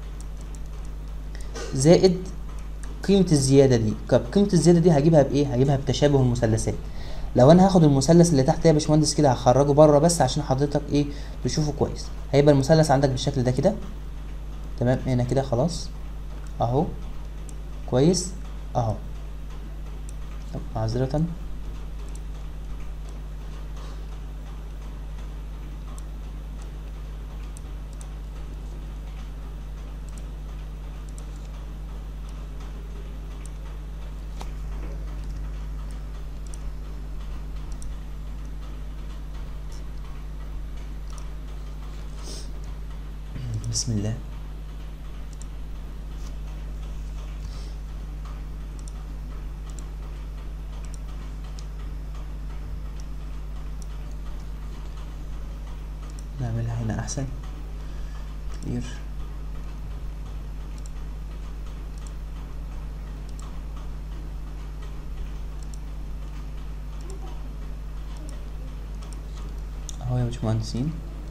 زائد قيمة الزيادة دي طب قيمة الزيادة دي هجيبها بإيه؟ هجيبها بتشابه المثلثات لو أنا هاخد المثلث اللي تحت ده يا باشمهندس كده هخرجه بره بس عشان حضرتك إيه تشوفه كويس هيبقى المثلث عندك بالشكل ده كده تمام هنا كده خلاص أهو كويس أهو طب معذرة بسم الله نعملها هنا احسن كتير اهو يا باشمهندسين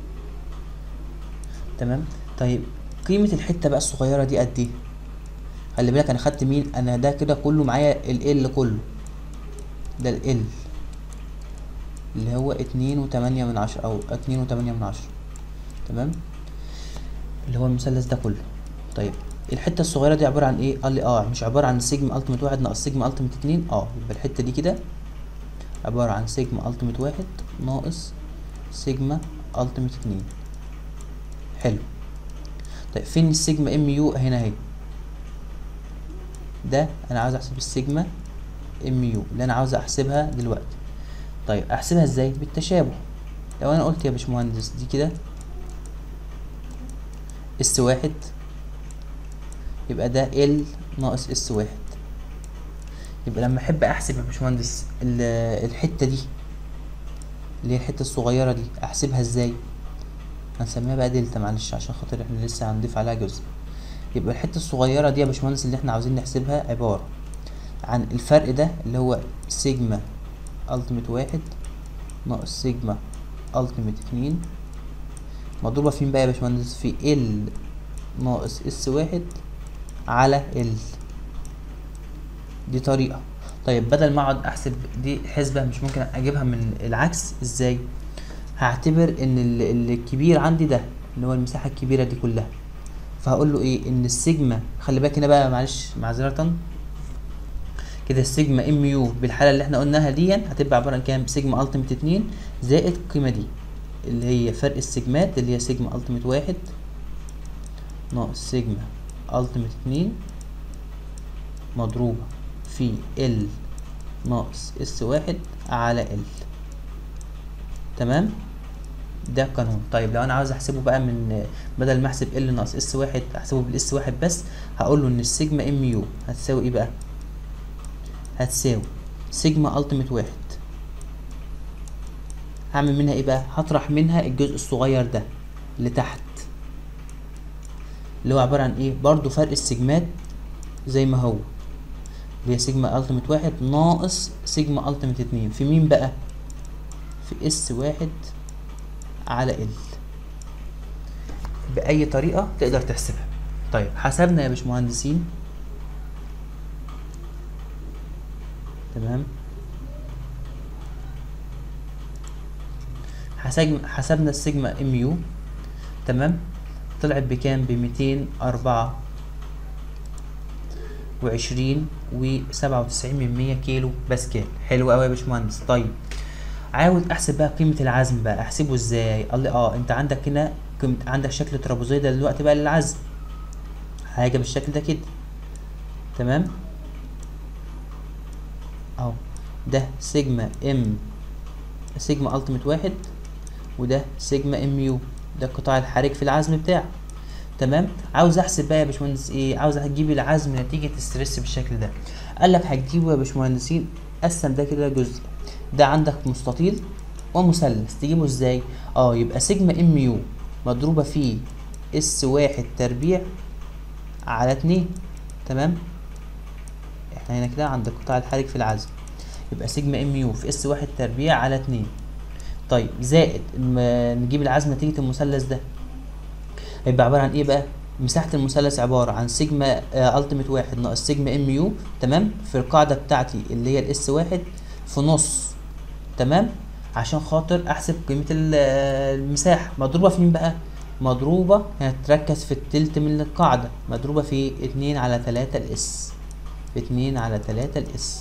تمام طيب قيمة الحتة بقى الصغيرة دي قد ايه خلي بالك انا خدت مين انا ده كده كله معايا ال ال كله ده ال ال اللي هو اتنين وتمانية من عشرة او اتنين وتمانية من عشرة تمام اللي هو المثلث ده كله طيب الحتة الصغيرة دي عبارة عن ايه قال لي اه مش عبارة عن سيجما التيميت واحد ناقص سيجما التيميت اتنين اه يبقى الحتة دي كده عبارة عن سيجما التيميت واحد ناقص سيجما التيميت اتنين حلو طيب فين السيجما ام يو هنا اهي ده انا عاوز احسب السيجما ام يو اللي انا عاوز احسبها دلوقتي طيب احسبها ازاي بالتشابه لو انا قلت يا باشمهندس دي كده اس واحد يبقى ده ال ناقص اس واحد يبقى لما احب احسب يا باشمهندس الحته دي اللي هي الحته الصغيره دي احسبها ازاي هنسميها بقى دلتا معلش عشان خاطر احنا لسه هنضيف عليها جزء يبقى الحته الصغيره دي يا باشمهندس اللي احنا عاوزين نحسبها عباره عن الفرق ده اللي هو سيجما التيميت واحد ناقص سيجما التيميت اتنين مضروبه فين بقى يا باشمهندس في ال ناقص اس واحد على ال دي طريقة طيب بدل ما اقعد احسب دي حسبة مش ممكن اجيبها من العكس ازاي هعتبر ان ال- الكبير عندي ده اللي هو المساحة الكبيرة دي كلها فهقول له ايه ان السيجما خلي بالك هنا بقى معلش معذرة كده السيجما ام يو بالحالة اللي احنا قلناها دي هتبقى عبارة عن كام سيجما التيميت اتنين زائد القيمة دي اللي هي فرق السيجمات اللي هي سيجما التيميت واحد ناقص سيجما التيميت اتنين مضروبة في ال ناقص اس واحد على ال تمام ده قانون طيب لو انا عاوز احسبه بقى من بدل ما احسب ال ناقص اس واحد احسبه بالاس واحد بس هقول له ان السيجما ام يو هتساوي ايه بقى هتساوي سيجما التيميت واحد هعمل منها ايه بقى هطرح منها الجزء الصغير ده اللي تحت اللي هو عبارة عن ايه برضو فرق السيجمات زي ما هو اللي هي سيجما التيميت واحد ناقص سيجما التيميت اتنين في مين بقى في اس واحد على ال بأي طريقة تقدر تحسبها طيب حسبنا يا باشمهندسين تمام حسب حسبنا السيجما ام يو تمام طلعت بكام بميتين أربعة وعشرين وسبعة وتسعين من مية كيلو باسكال حلو أوي يا باشمهندس طيب عاوز احسب بقى قيمة العزم بقى احسبه ازاي قال لي اه انت عندك هنا قيمة عندك شكل ترابيزية دلوقتي بقى للعزم حاجة بالشكل ده كده تمام اهو ده سيجما ام سيجما التيميت واحد وده سيجما ام يو ده القطاع الحرج في العزم بتاعه تمام عاوز احسب بقى يا باشمهندس ايه عاوز اجيب العزم نتيجة الستريس بالشكل ده قال لك هتجيبه يا باشمهندسين قسم ده كده جزء ده عندك مستطيل ومثلث تجيبه ازاي اه يبقى سيجما ام يو مضروبة في اس واحد تربيع على اتنين تمام احنا هنا كده عند القطاع الحرج في العزم يبقى سيجما ام يو في اس واحد تربيع على اتنين طيب زائد م- نجيب العزم نتيجة المثلث ده هيبقى عبارة عن ايه بقى مساحة المثلث عبارة عن سيجما التيميت واحد ناقص سيجما ام يو تمام في القاعدة بتاعتي اللي هي الاس واحد في نص تمام عشان خاطر احسب قيمة ال- آه، المساحة مضروبة في مين بقى مضروبة هتركز في التلت من القاعدة مضروبة في اتنين على تلاتة الاس في اتنين على تلاتة الاس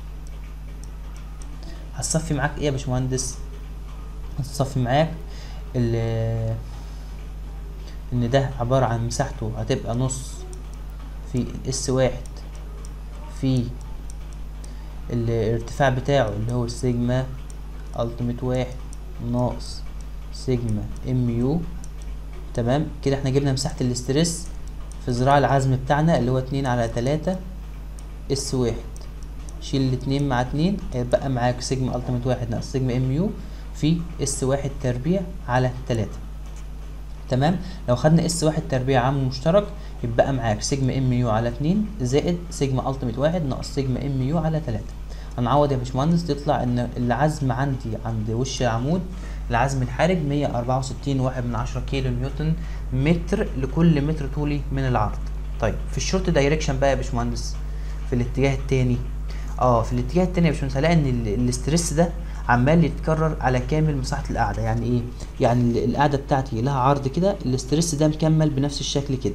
هتصفي معاك ايه يا باشمهندس هتصفي معاك ال ان ده عبارة عن مساحته هتبقى نص في اس واحد في الارتفاع بتاعه اللي هو السيجما التيميت واحد ناقص سيجما ام يو تمام كده احنا جبنا مساحة الاسترس في ذراع العزم بتاعنا اللي هو اتنين على تلاتة اس واحد شيل الاتنين مع اتنين هيبقى معاك سيجما التيميت واحد ناقص سيجما ام يو في اس واحد تربيع على تلاتة تمام لو خدنا اس واحد تربيع عام مشترك يبقى معاك سيجما ام يو على اتنين زائد سيجما التيميت واحد ناقص سيجما ام يو على تلاتة هنعوض يا باشمهندس تطلع ان العزم عندي عند وش العمود العزم الحرج مية أربعة وستين واحد من عشرة كيلو نيوتن متر لكل متر طولي من العرض طيب في الشورت دايركشن بقى يا باشمهندس في الاتجاه التاني اه في الاتجاه التاني يا باشمهندس هلاقي ان ال- الاسترس ده عمال يتكرر على كامل مساحة القاعدة يعني ايه يعني ال- القاعدة بتاعتي لها عرض كده الاسترس ده مكمل بنفس الشكل كده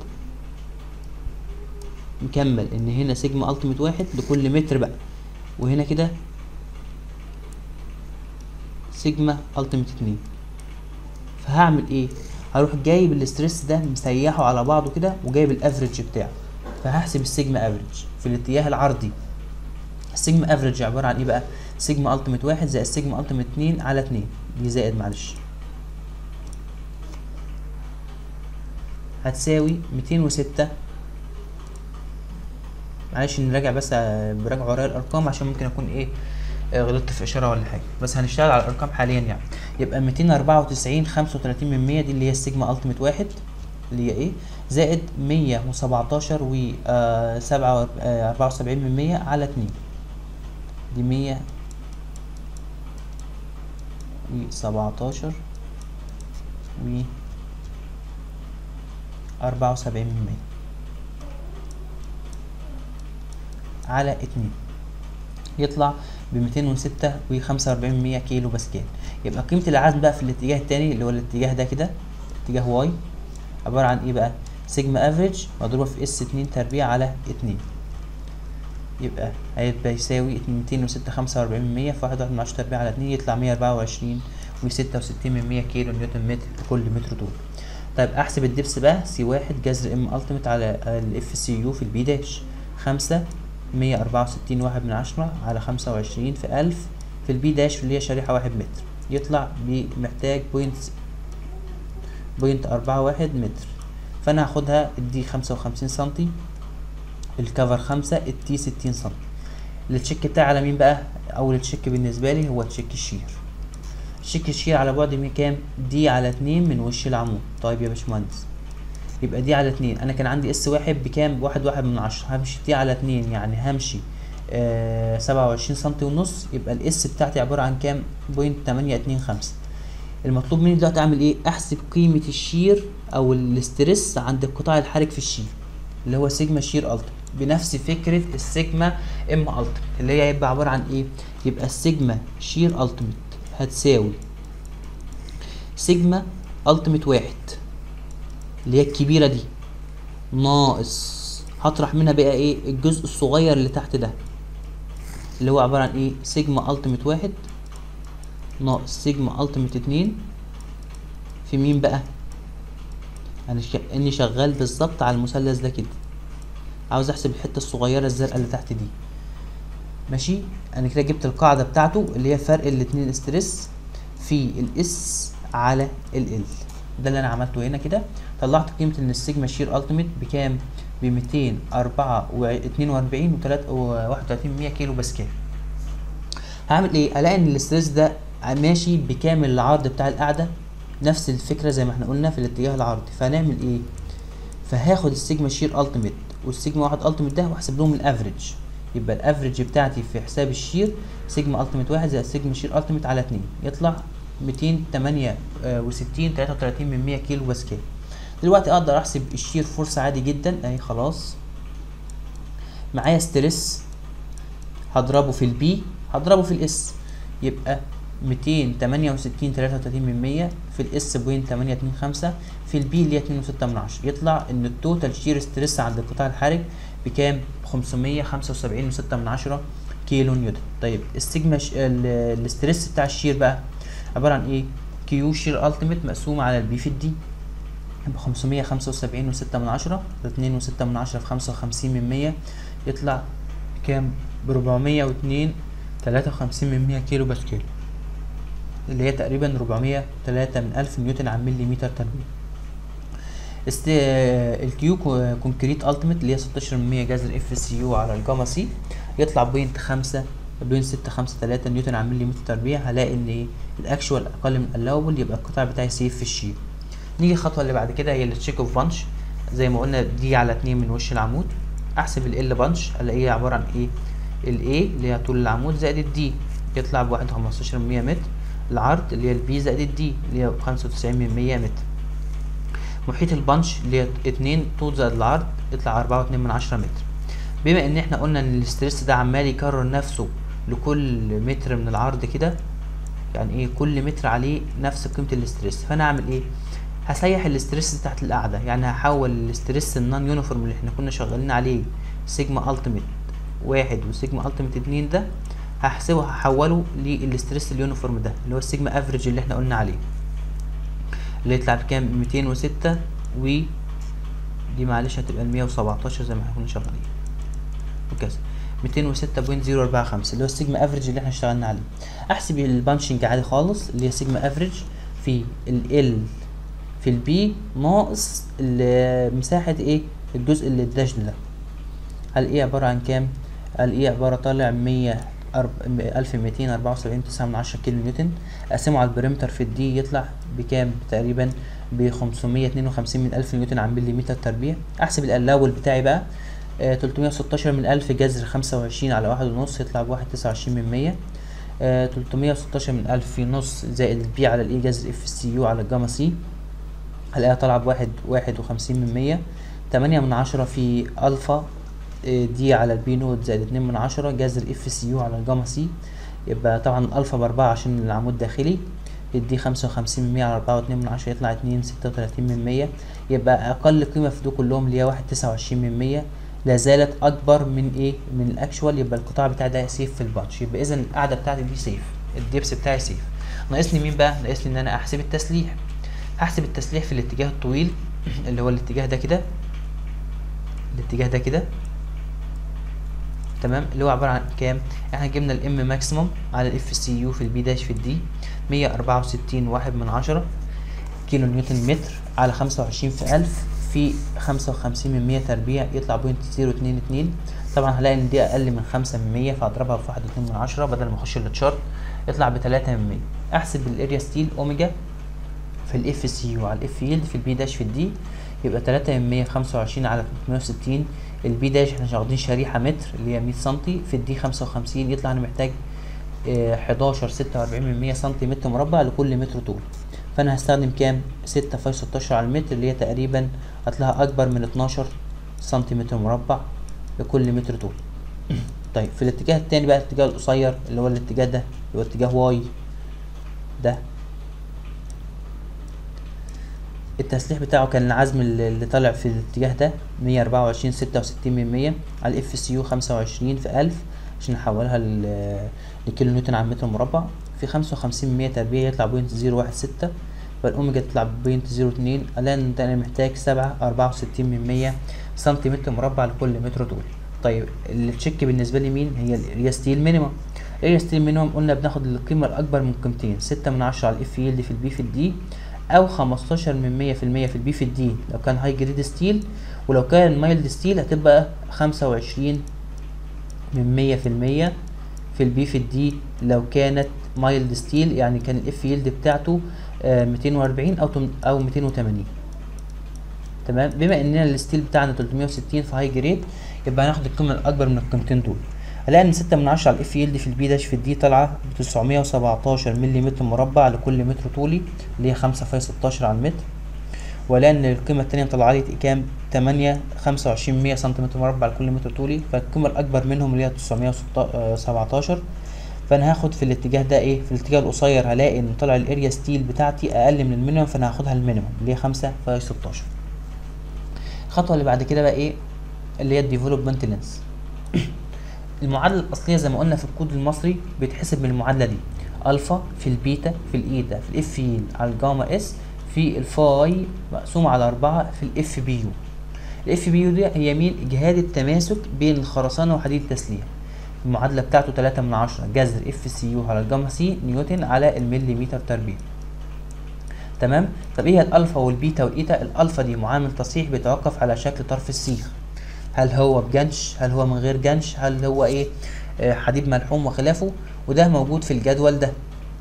مكمل ان هنا سيجما التيميت واحد لكل متر بقى وهنا كده سيجما التيميت اتنين فهعمل ايه هروح جايب الاسترس ده مسيحه على بعضه كده وجايب الافريج بتاعه فهحسب السيجما افريج في الاتجاه العرضي السيجما افريج عباره عن ايه بقى سيجما التيميت واحد زائد سيجما التيميت اتنين على اتنين دي زائد معلش هتساوي ميتين وستة معلش نراجع بس آه، براجع ورايا الارقام عشان ممكن اكون ايه آه، غلطت في اشاره ولا حاجه بس هنشتغل على الارقام حاليا يعني يبقى 294 35 من 100 دي اللي هي السيجما التيميت واحد اللي هي ايه زائد 117 و آه، سبعة آه، 74 من 100 على 2 دي 100 و 17 و 74 من 100 على اتنين يطلع بميتين وستة وخمسة وأربعين من مية كيلو باسكال يبقى قيمة العزم بقى في الاتجاه التاني اللي هو الاتجاه ده كده اتجاه واي عبارة عن ايه بقى سيجما افريج مضروبة في اس اتنين تربيع على اتنين يبقى هيبقى يساوي ميتين وستة خمسة وأربعين من مية في واحد واحد من عشرة تربيع على اتنين يطلع مية أربعة وعشرين وستة وستين من مية كيلو نيوتن متر لكل متر طول طيب احسب الدبس بقى سي واحد جذر ام التيميت على الاف سي يو في البي داش خمسة مية أربعة وستين واحد من عشرة على خمسة وعشرين في ألف في البي داش اللي هي شريحة واحد متر يطلع محتاج بوينت بوينت أربعة واحد متر فأنا هاخدها الدي خمسة وخمسين سنتي الكفر خمسة التي ستين سنتي التشيك بتاعي على مين بقى أول تشيك بالنسبة لي هو تشيك الشير تشيك الشير على بعد من كام دي على اتنين من وش العمود طيب يا باشمهندس يبقى دي على اتنين انا كان عندي اس واحد بكام بواحد واحد من عشرة همشي دي على اتنين يعني همشي آه سبعة وعشرين سنتي ونص يبقى الاس بتاعتي عبارة عن كام بوينت تمانية اتنين خمسة المطلوب مني دلوقتي اعمل ايه احسب قيمة الشير او الاسترس عند القطاع الحرج في الشير اللي هو سيجما شير التيمت بنفس فكرة السيجما ام التيمت اللي هي هيبقى عبارة عن ايه يبقى السيجما شير التيمت هتساوي سيجما التيمت واحد اللي هي الكبيرة دي ناقص هطرح منها بقى ايه الجزء الصغير اللي تحت ده اللي هو عبارة عن ايه سيجما التيمت واحد ناقص سيجما التيمت اتنين في مين بقى انا ش... اني شغال بالظبط على المثلث ده كده عاوز احسب الحتة الصغيرة الزرقاء اللي تحت دي ماشي انا كده جبت القاعدة بتاعته اللي هي فرق الاتنين استرس في الاس على ال ال ده اللي انا عملته هنا كده طلعت قيمة ان السيجما شير التيميت بكام ب 242 و31 كيلو باسكال هعمل ايه الاقي ان الاسترس ده ماشي بكامل العرض بتاع القاعدة نفس الفكرة زي ما احنا قلنا في الاتجاه العرضي فهنعمل ايه فهاخد السيجما شير التيميت والسيجما واحد التيميت ده واحسب لهم الافريج يبقى الافريج بتاعتي في حساب الشير سيجما التيميت واحد زائد سيجما شير التيميت على اتنين يطلع ميتين تمانية وستين تلاتة وتلاتين من مية كيلو باسكال دلوقتي اقدر احسب الشير فورس عادي جدا اهي خلاص معايا ستريس هضربه في البي هضربه في الاس يبقى ميتين تمانية وستين تلاتة وتلاتين من مية في الاس بوينت تمانية اتنين خمسة في البي اللي هي اتنين وستة من عشرة يطلع ان التوتال شير ستريس عند القطاع الحرج بكام خمسمية خمسة وسبعين وستة من عشرة كيلو نيوتن طيب السيجما ش... الاستريس بتاع الشير بقى عبارة عن ايه كيو شير التيميت مقسومة على البي في الدي يبقى خمسمية خمسة وسبعين وستة من عشرة اتنين وستة من عشرة في خمسة وخمسين من مية يطلع كام بربعمية واتنين تلاتة وخمسين من مية كيلو باسكال اللي هي تقريبا ربعمية تلاتة من ألف نيوتن على مليمتر تربيع است الكيو كونكريت التيميت اللي هي ستاشر من مية جذر اف سي يو على الجاما سي يطلع بوينت خمسة بوينت ستة خمسة تلاتة نيوتن على مليمتر تربيع هلاقي ان ايه الاكشوال اقل من الاول يبقى القطاع بتاعي سيف في الشير نيجي الخطوه اللي بعد كده هي التشيك اوف بانش زي ما قلنا دي على اتنين من وش العمود احسب ال بانش الاقيها عباره عن ايه ال A اللي هي طول العمود زائد الدي يطلع بواحد خمستاشر من مية متر العرض اللي هي البي زائد الدي اللي هي خمسة وتسعين من مية متر محيط البانش اللي هي اتنين طول زائد العرض يطلع أربعة واتنين من عشرة متر بما ان احنا قلنا ان الاسترس ده عمال يكرر نفسه لكل متر من العرض كده يعني ايه كل متر عليه نفس قيمه الاسترس فانا اعمل ايه هسيح الاسترس تحت القاعده يعني هحول الاسترس النون يونيفورم اللي احنا كنا شغالين عليه سيجما التيميت واحد وسيجما التيميت اتنين ده هحسبه هحوله للاسترس اليونيفورم ده اللي هو السيجما افريج اللي احنا قلنا عليه اللي يطلع بكام ميتين وستة و دي معلش هتبقى المية وسبعتاشر زي ما احنا كنا شغالين وكذا ميتين وستة بوينت زيرو أربعة خمسة اللي هو السيجما افريج اللي احنا اشتغلنا عليه احسب البانشنج عادي خالص اللي هي سيجما افريج في ال ال في البي ناقص مساحة ايه الجزء اللي الدشن ده هل ايه عبارة عن كام قال ايه عبارة طالع مية ألف ميتين أربعة وسبعين تسعة من عشرة كيلو نيوتن أقسمه على البريمتر في الدي يطلع بكام تقريبا بخمسمية اتنين وخمسين من ألف نيوتن على مليمتر تربيع أحسب الألاول بتاعي بقى تلتمية وستاشر من ألف جذر خمسة وعشرين على واحد ونص يطلع بواحد تسعة وعشرين من مية تلتمية وستاشر من ألف في نص زائد البي على الإي جذر اف سي يو على الجاما سي هلاقيها طالعة بواحد واحد وخمسين من مية تمانية من عشرة في ألفا دي على البي نود زائد اتنين من عشرة جذر اف سي يو على الجاما سي يبقى طبعا الالفا باربعة عشان العمود داخلي يدي خمسة وخمسين من مية على أربعة واتنين من عشرة يطلع اتنين ستة وتلاتين من مية يبقى أقل قيمة في دول كلهم اللي هي واحد تسعة وعشرين من مية لا زالت أكبر من إيه من الأكشوال يبقى القطاع بتاعي ده سيف في الباتش يبقى إذا القاعدة بتاعتي دي سيف الدبس بتاعي سيف ناقصني مين بقى؟ ناقصني إن أنا أحسب التسليح هحسب التسليح في الاتجاه الطويل اللي هو الاتجاه ده كده الاتجاه ده كده تمام اللي هو عباره عن كام احنا جبنا الام ماكسيموم على الاف سي يو في البي داش في الدي مية أربعة وستين واحد من عشرة كيلو نيوتن متر على خمسة وعشرين في ألف في خمسة وخمسين من مية تربيع يطلع بوينت زيرو اتنين اتنين طبعا هلاقي ان دي اقل من خمسة من مية فاضربها في واحد واتنين من عشرة بدل ما اخش التشارت يطلع بتلاتة من مية احسب الاريا ستيل اوميجا في الاف سي يو على الاف يلد في البي داش في الدي يبقى تلاتة من مية في خمسة وعشرين على تلتمية وستين البي داش احنا واخدين شريحة متر اللي هي مية سنتي في الدي خمسة وخمسين يطلع انا محتاج حداشر ستة وأربعين من مية سنتي متر مربع لكل متر طول فأنا هستخدم كام؟ ستة فاي ستاشر على المتر اللي هي تقريبا هتلاقيها أكبر من اتناشر سنتيمتر مربع لكل متر طول طيب في الاتجاه التاني بقى الاتجاه القصير اللي هو الاتجاه ده اللي هو اتجاه واي ده التسليح بتاعه كان العزم اللي طالع في الاتجاه ده مية أربعة وعشرين ستة وستين من مية على الاف سي يو خمسة وعشرين في ألف عشان نحولها لكيلو نيوتن على متر مربع في خمسة وخمسين من مية تربيع يطلع بوينت زيرو واحد ستة فالأوميجا تطلع بوينت زيرو اتنين ألاقي إن أنا محتاج سبعة أربعة وستين من مية سنتيمتر مربع لكل متر طول طيب التشيك بالنسبة لي مين هي الاريا ستيل مينيمم الاريا ستيل مينيمم قلنا بناخد القيمة الأكبر من قيمتين ستة من عشرة على الاف يلد في البي في الدي او خمستاشر من مية في المية في البي في الدي لو كان هاي جريد ستيل ولو كان مايلد ستيل هتبقى خمسة وعشرين من مية في المية في البي في الدي لو كانت مايلد ستيل يعني كان الاف يلد بتاعته ميتين واربعين او او ميتين وتمانين تمام بما اننا الستيل بتاعنا تلتمية وستين في هاي جريد يبقى هناخد القيمة الأكبر من القيمتين دول هلاقي ان ستة من عشرة على الاف يلد في البي داش في الدي طالعة بتسعمية وسبعتاشر ملي متر مربع لكل متر طولي اللي هي خمسة فاي ستاشر على المتر ولا ان القيمة التانية مطلعة لي كام تمانية خمسة وعشرين مية سنتيمتر مربع لكل متر طولي فالقيمة الأكبر منهم اللي هي تسعمية وسبعتاشر فأنا هاخد في الاتجاه ده ايه في الاتجاه القصير هلاقي ان طلع الاريا ستيل بتاعتي أقل من المينيمم فأنا هاخدها المينيمم اللي هي خمسة فاي ستاشر الخطوة اللي بعد كده بقى ايه اللي هي الديفلوبمنت لينس المعادلة الأصلية زي ما قلنا في الكود المصري بيتحسب من المعادلة دي ألفا في البيتا في الإيتا في الإف يل على الجاما إس في الفاي مقسوم على أربعة في الإف بي يو الإف بي يو دي هي مين إجهاد التماسك بين الخرسانة وحديد التسليح المعادلة بتاعته تلاتة من عشرة جذر اف سي يو على الجاما سي نيوتن على المليمتر تربيع تمام طب ايه الالفا والبيتا والايتا الالفا دي معامل تصحيح بيتوقف على شكل طرف السيخ هل هو بجنش هل هو من غير جنش هل هو ايه آه حديد ملحوم وخلافه وده موجود في الجدول ده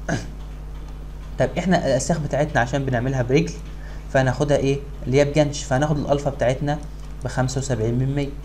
طب احنا الاسياخ بتاعتنا عشان بنعملها برجل فهناخدها ايه اللي هي بجنش فهناخد الالفا بتاعتنا بخمسة وسبعين من مية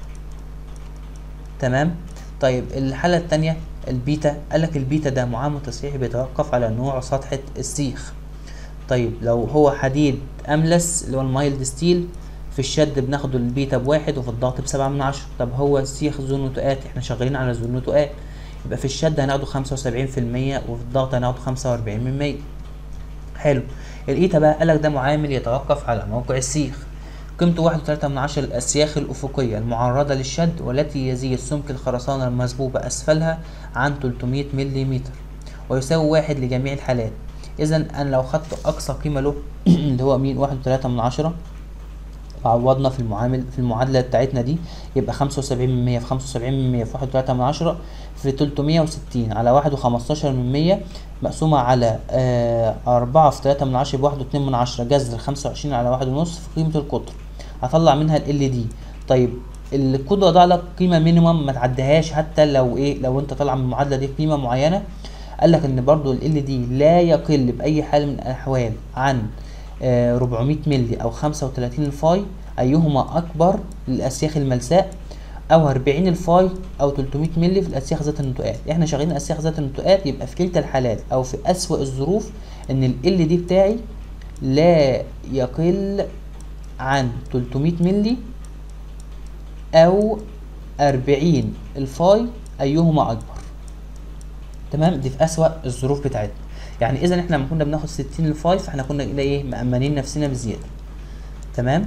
تمام طيب الحالة التانية البيتا قالك البيتا ده معامل تصحيحي بيتوقف على نوع سطحة السيخ طيب لو هو حديد املس اللي هو المايلد ستيل في الشد بناخد البيتا بواحد وفي الضغط بسبعة من عشرة طب هو سيخ ذو نتوءات احنا شغالين على ذو نتوءات يبقى في الشد هناخده خمسة وسبعين في المية وفي الضغط هناخده خمسة وأربعين من مية حلو الإيتا بقى قالك ده معامل يتوقف على موقع السيخ قيمته واحد وتلاتة من عشرة الأسياخ الأفقية المعرضة للشد والتي يزيد سمك الخرسانة المسبوبة أسفلها عن 300 ملم ويساوي واحد لجميع الحالات إذا أنا لو خدت أقصى قيمة له اللي هو مين واحد وتلاتة من عشرة وعوضنا في المعامل في المعادلة بتاعتنا دي يبقى خمسة وسبعين من مية في خمسة وسبعين من مية في واحد وتلاتة من عشرة في تلتمية وستين على واحد وخمستاشر من مية مقسومة على آه أربعة في تلاتة من عشرة بواحد واتنين من عشرة جذر خمسة وعشرين على واحد ونص في قيمة القطر هطلع منها ال دي طيب الكود وضع لك قيمة مينيمم ما تعديهاش حتى لو ايه لو انت طالع من المعادلة دي قيمة معينة قال لك ان برضو ال دي لا يقل باي حال من الاحوال عن آه 400 مللي او 35 الفاي ايهما اكبر للاسياخ الملساء او 40 الفاي او 300 مللي في الاسياخ ذات النتوءات احنا شغالين اسياخ ذات النتوءات يبقى في كلتا الحالات او في اسوأ الظروف ان ال دي بتاعي لا يقل عن 300 مللي او 40 الفاي ايهما اكبر تمام دي في اسوأ الظروف بتاعتنا يعني اذا احنا لما كنا بناخد 60 الفاي فاحنا كنا كده ايه مأمنين نفسنا بزياده تمام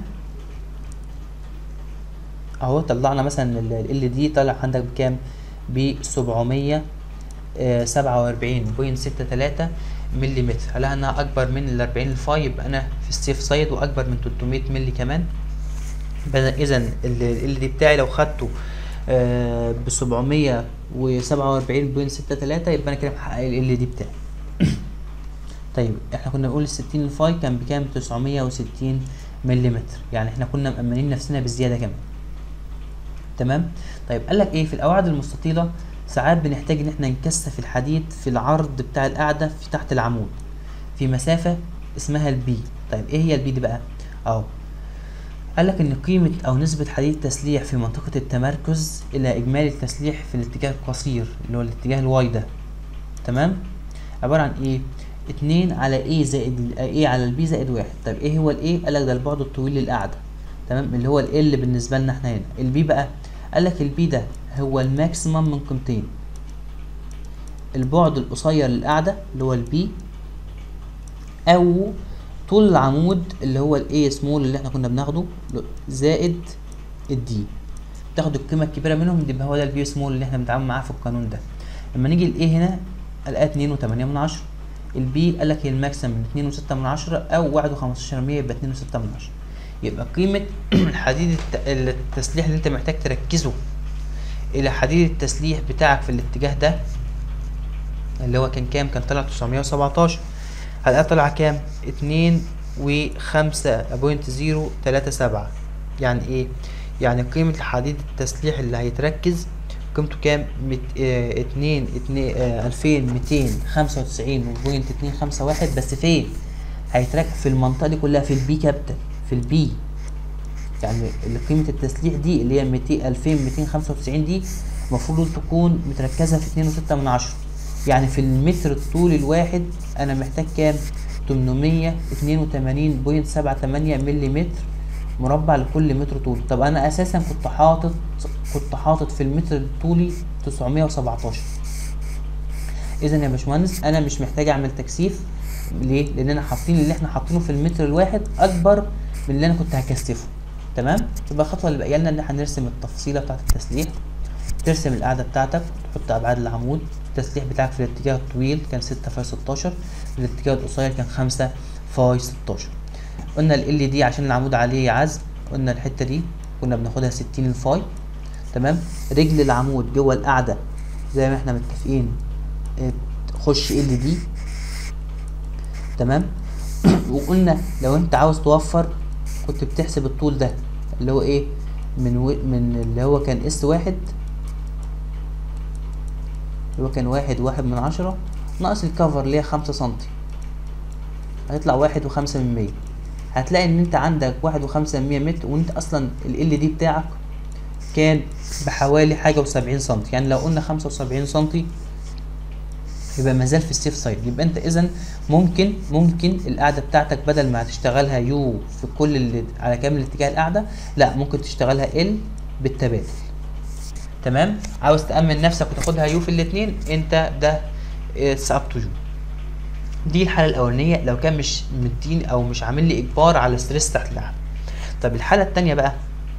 اهو طلعنا مثلا ال دي طلع عندك بكام ب 747.63 ملم هل انا اكبر من ال 40 الفاي يبقى انا في السيف سايد واكبر من 300 ملي كمان اذا ال دي بتاعي لو خدته ب 747.63 يبقى انا كده محقق ال دي بتاعي طيب احنا كنا بنقول ال 60 الفاي كان بكام 960 ملم يعني احنا كنا مأمنين نفسنا بزياده كمان تمام طيب قال لك ايه في القواعد المستطيله ساعات بنحتاج ان احنا نكثف الحديد في العرض بتاع القاعده في تحت العمود في مسافه اسمها البي طيب ايه هي البي دي بقى اهو قال لك ان قيمه او نسبه حديد التسليح في منطقه التمركز الى اجمالي التسليح في الاتجاه القصير اللي هو الاتجاه الواي ده تمام عباره عن ايه اتنين على ايه زائد ايه على البي زائد واحد طيب ايه هو الايه قال لك ده البعد الطويل للقاعده تمام اللي هو ال بالنسبه لنا احنا هنا البي بقى قال لك البي ده هو الماكسيمم من قيمتين البعد القصير للقاعده اللي هو البي او طول العمود اللي هو الاي سمول اللي احنا كنا بناخده زائد الدي تاخد القيمه الكبيره منهم يبقى هو ده البي سمول اللي احنا بنتعامل معاه في القانون ده لما نيجي الايه هنا الاقيها اتنين وتمانية من عشرة البي قال لك هي الماكسيمم من اتنين وستة من عشرة او واحد وخمستاشر مية يبقى اتنين وستة من عشرة يبقى قيمة الحديد التسليح اللي انت محتاج تركزه الى حديد التسليح بتاعك في الاتجاه ده اللي هو كان كام كان طلع 917 هتلاقيها طلع كام اتنين وخمسة بوينت زيرو تلاتة سبعة يعني ايه يعني قيمة الحديد التسليح اللي هيتركز قيمته كام مت... اه اتنين اتنين اه الفين ميتين خمسة وتسعين بوينت اتنين خمسة واحد بس فين هيتركز في المنطقة دي كلها في البي كابيتال في البي يعني قيمة التسليح دي اللي هي ميتين الفين ميتين خمسة وتسعين دي المفروض تكون متركزة في اتنين وستة من عشرة يعني في المتر الطول الواحد انا محتاج كام تمنمية اتنين وتمانين بوينت سبعة تمانية ملي متر مربع لكل متر طول طب انا اساسا كنت حاطط كنت حاطط في المتر الطولي تسعمية وسبعتاشر اذا يا باشمهندس انا مش محتاج اعمل تكثيف ليه لان انا حاطين اللي احنا حاطينه في المتر الواحد اكبر من اللي انا كنت هكثفه تمام يبقى الخطوه اللي باقيه لنا ان احنا نرسم التفصيله بتاعه التسليح ترسم القاعده بتاعتك تحط ابعاد العمود التسليح بتاعك في الاتجاه الطويل كان ستة فاي ستاشر في الاتجاه القصير كان خمسة فاي ستاشر قلنا ال دي عشان العمود عليه عزم قلنا الحتة دي كنا بناخدها ستين الفاي تمام رجل العمود جوه القاعدة زي ما احنا متفقين خش ال دي تمام وقلنا لو انت عاوز توفر كنت بتحسب الطول ده اللي هو ايه من و... من اللي هو كان اس واحد اللي هو كان واحد واحد من عشرة ناقص الكفر اللي هي خمسة سنتي هيطلع واحد وخمسة من مية هتلاقي ان انت عندك واحد وخمسة من مية متر وانت اصلا ال دي بتاعك كان بحوالي حاجة وسبعين سنتي يعني لو قلنا خمسة وسبعين سنتي يبقى مازال في السيف سايد يبقى انت اذا ممكن ممكن القاعده بتاعتك بدل ما هتشتغلها يو في كل اللي على كامل اتجاه القاعده لا ممكن تشتغلها ال بالتبادل تمام عاوز تامن نفسك وتاخدها يو في الاثنين انت ده اتس اب تو يو دي الحاله الاولانيه لو كان مش مديني او مش عامل لي اجبار على ستريس تحت القاعده طب الحاله الثانيه بقى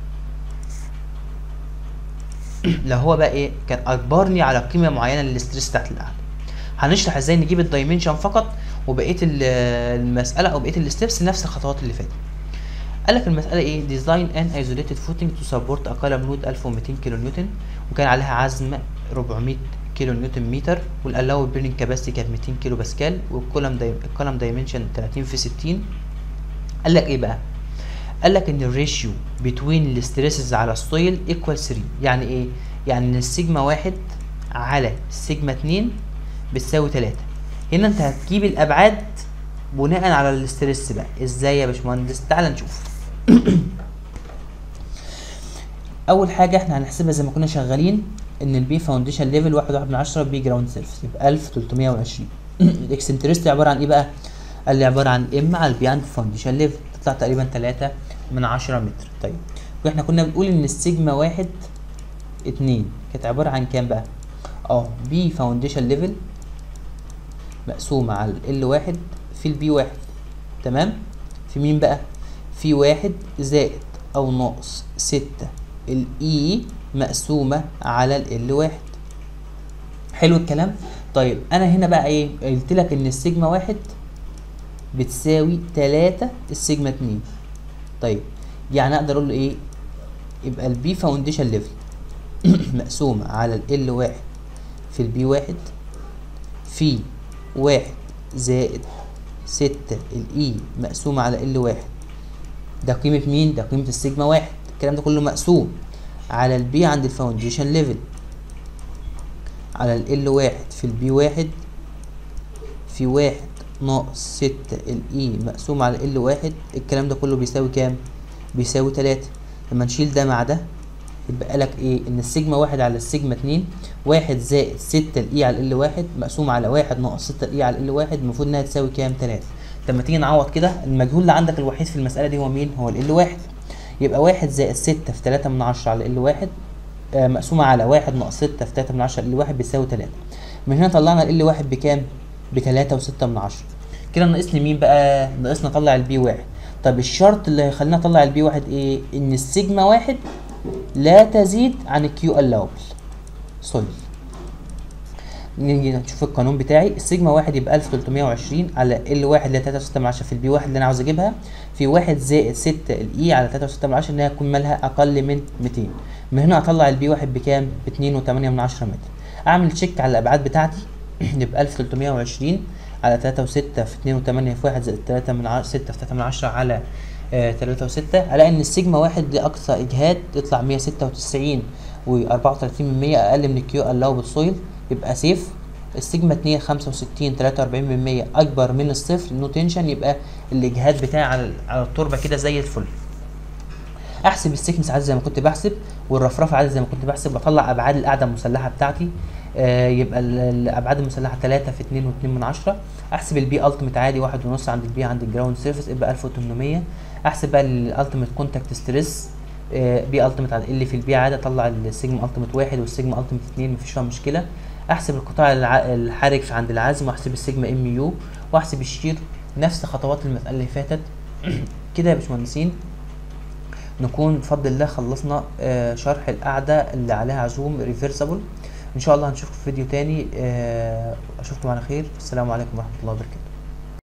لو هو بقى ايه كان اجبرني على قيمه معينه للستريس تحت القاعده هنشرح ازاي نجيب الدايمنشن فقط وبقيه المساله او بقيه الستبس نفس الخطوات اللي فاتت قال لك المساله ايه ديزاين ان ايزوليتد فوتنج تو سبورت اقل لود 1200 كيلو نيوتن وكان عليها عزم 400 كيلو نيوتن متر والالاو بيرنج كاباسيتي كانت 200 كيلو باسكال والكولم داي... الكولم دايمنشن 30 في 60 قال لك ايه بقى قال لك ان الريشيو بتوين الستريسز على السويل ايكوال 3 يعني ايه يعني ان السيجما واحد على السيجما 2 بتساوي 3 هنا انت هتجيب الابعاد بناء على الاسترس بقى ازاي يا باشمهندس تعال نشوف اول حاجه احنا هنحسبها زي ما كنا شغالين ان البي فاونديشن ليفل واحد واحد من عشرة بي جراوند سيرفيس يبقى 1320 الاكسنترستي عباره عن ايه بقى قال لي عباره عن ام على البي عند فاونديشن ليفل تطلع تقريبا 3 من 10 متر طيب واحنا كنا بنقول ان السيجما واحد اتنين كانت عبارة عن كام بقى اه بي فاونديشن ليفل مقسومة على ال واحد في البي واحد تمام في مين بقى في واحد زائد او ناقص ستة الاي مقسومة على ال واحد حلو الكلام طيب انا هنا بقى ايه قلت لك ان السيجما واحد بتساوي تلاتة السيجما اتنين طيب يعني اقدر اقول له ايه يبقى البي فاونديشن ليفل مقسومة على ال واحد في البي واحد في واحد زائد ستة الاي مقسومة على ال واحد ده قيمة مين؟ ده قيمة السيجما واحد الكلام ده كله مقسوم على البي عند الفاونديشن ليفل على ال واحد في البي واحد في واحد ناقص ستة الاي مقسوم على ال واحد الكلام ده كله بيساوي كام؟ بيساوي تلاتة لما نشيل ده مع ده يبقى لك ايه ان السيجما واحد على السيجما اتنين واحد زائد ستة الاي على ال واحد مقسوم على واحد ناقص ستة الاي على ال واحد المفروض انها تساوي كام تلاتة لما تيجي نعوض كده المجهول اللي عندك الوحيد في المسألة دي هو مين هو ال واحد يبقى واحد زائد ستة في تلاتة من عشرة على ال واحد آه مقسومة على واحد ناقص ستة في تلاتة من عشرة ال واحد بيساوي تلاتة من هنا طلعنا ال واحد بكام بتلاتة وستة من عشرة كده ناقص لي مين بقى ناقصنا نطلع البي واحد طب الشرط اللي هيخلينا نطلع البي واحد ايه ان السيجما واحد لا تزيد عن الكيو الاوبل سوري نيجي نشوف القانون بتاعي السيجما واحد يبقى 1320 على ال واحد اللي هي 3.6 من عشرة في البي واحد اللي انا عاوز اجيبها في واحد زائد 6 الاي على 3.6 من عشرة ان هي تكون مالها اقل من 200 من هنا هطلع البي واحد بكام؟ ب 2.8 من عشرة متر اعمل تشيك على الابعاد بتاعتي يبقى 1320 على 3 و6 في 2 و8 في 1 زائد 3 من 10 6 في 3 من 10 على آه 3 و6 الاقي ان السيجما واحد دي اقصى اجهاد يطلع 196 و34 من 100 اقل من الكيو الاوبل سويل يبقى سيف السيجما 2 65 43 من 100 اكبر من الصفر نو تنشن يبقى الاجهاد بتاعي على على التربه كده زي الفل احسب السكنس عادي زي ما كنت بحسب والرفرفه عادي زي ما كنت بحسب بطلع ابعاد القاعده المسلحه بتاعتي آه يبقى الابعاد المسلحه 3 في 2 و2 من 10 احسب البي التيميت عادي واحد ونص عند البي عند الجراوند سيرفيس يبقى 1800 احسب بقى الالتيميت كونتاكت ستريس آه بي التيميت على اللي في البي عادي اطلع السيجما التيميت واحد والسيجما التيميت 2 مفيش فيها مشكله احسب القطاع الحرج عند العزم واحسب السيجما ام يو واحسب الشير نفس خطوات المساله اللي فاتت كده يا باشمهندسين نكون بفضل الله خلصنا آه شرح القاعدة اللي عليها عزوم ريفرسبل ان شاء الله هنشوفكم في فيديو تاني آه اشوفكم على خير السلام عليكم ورحمة الله وبركاته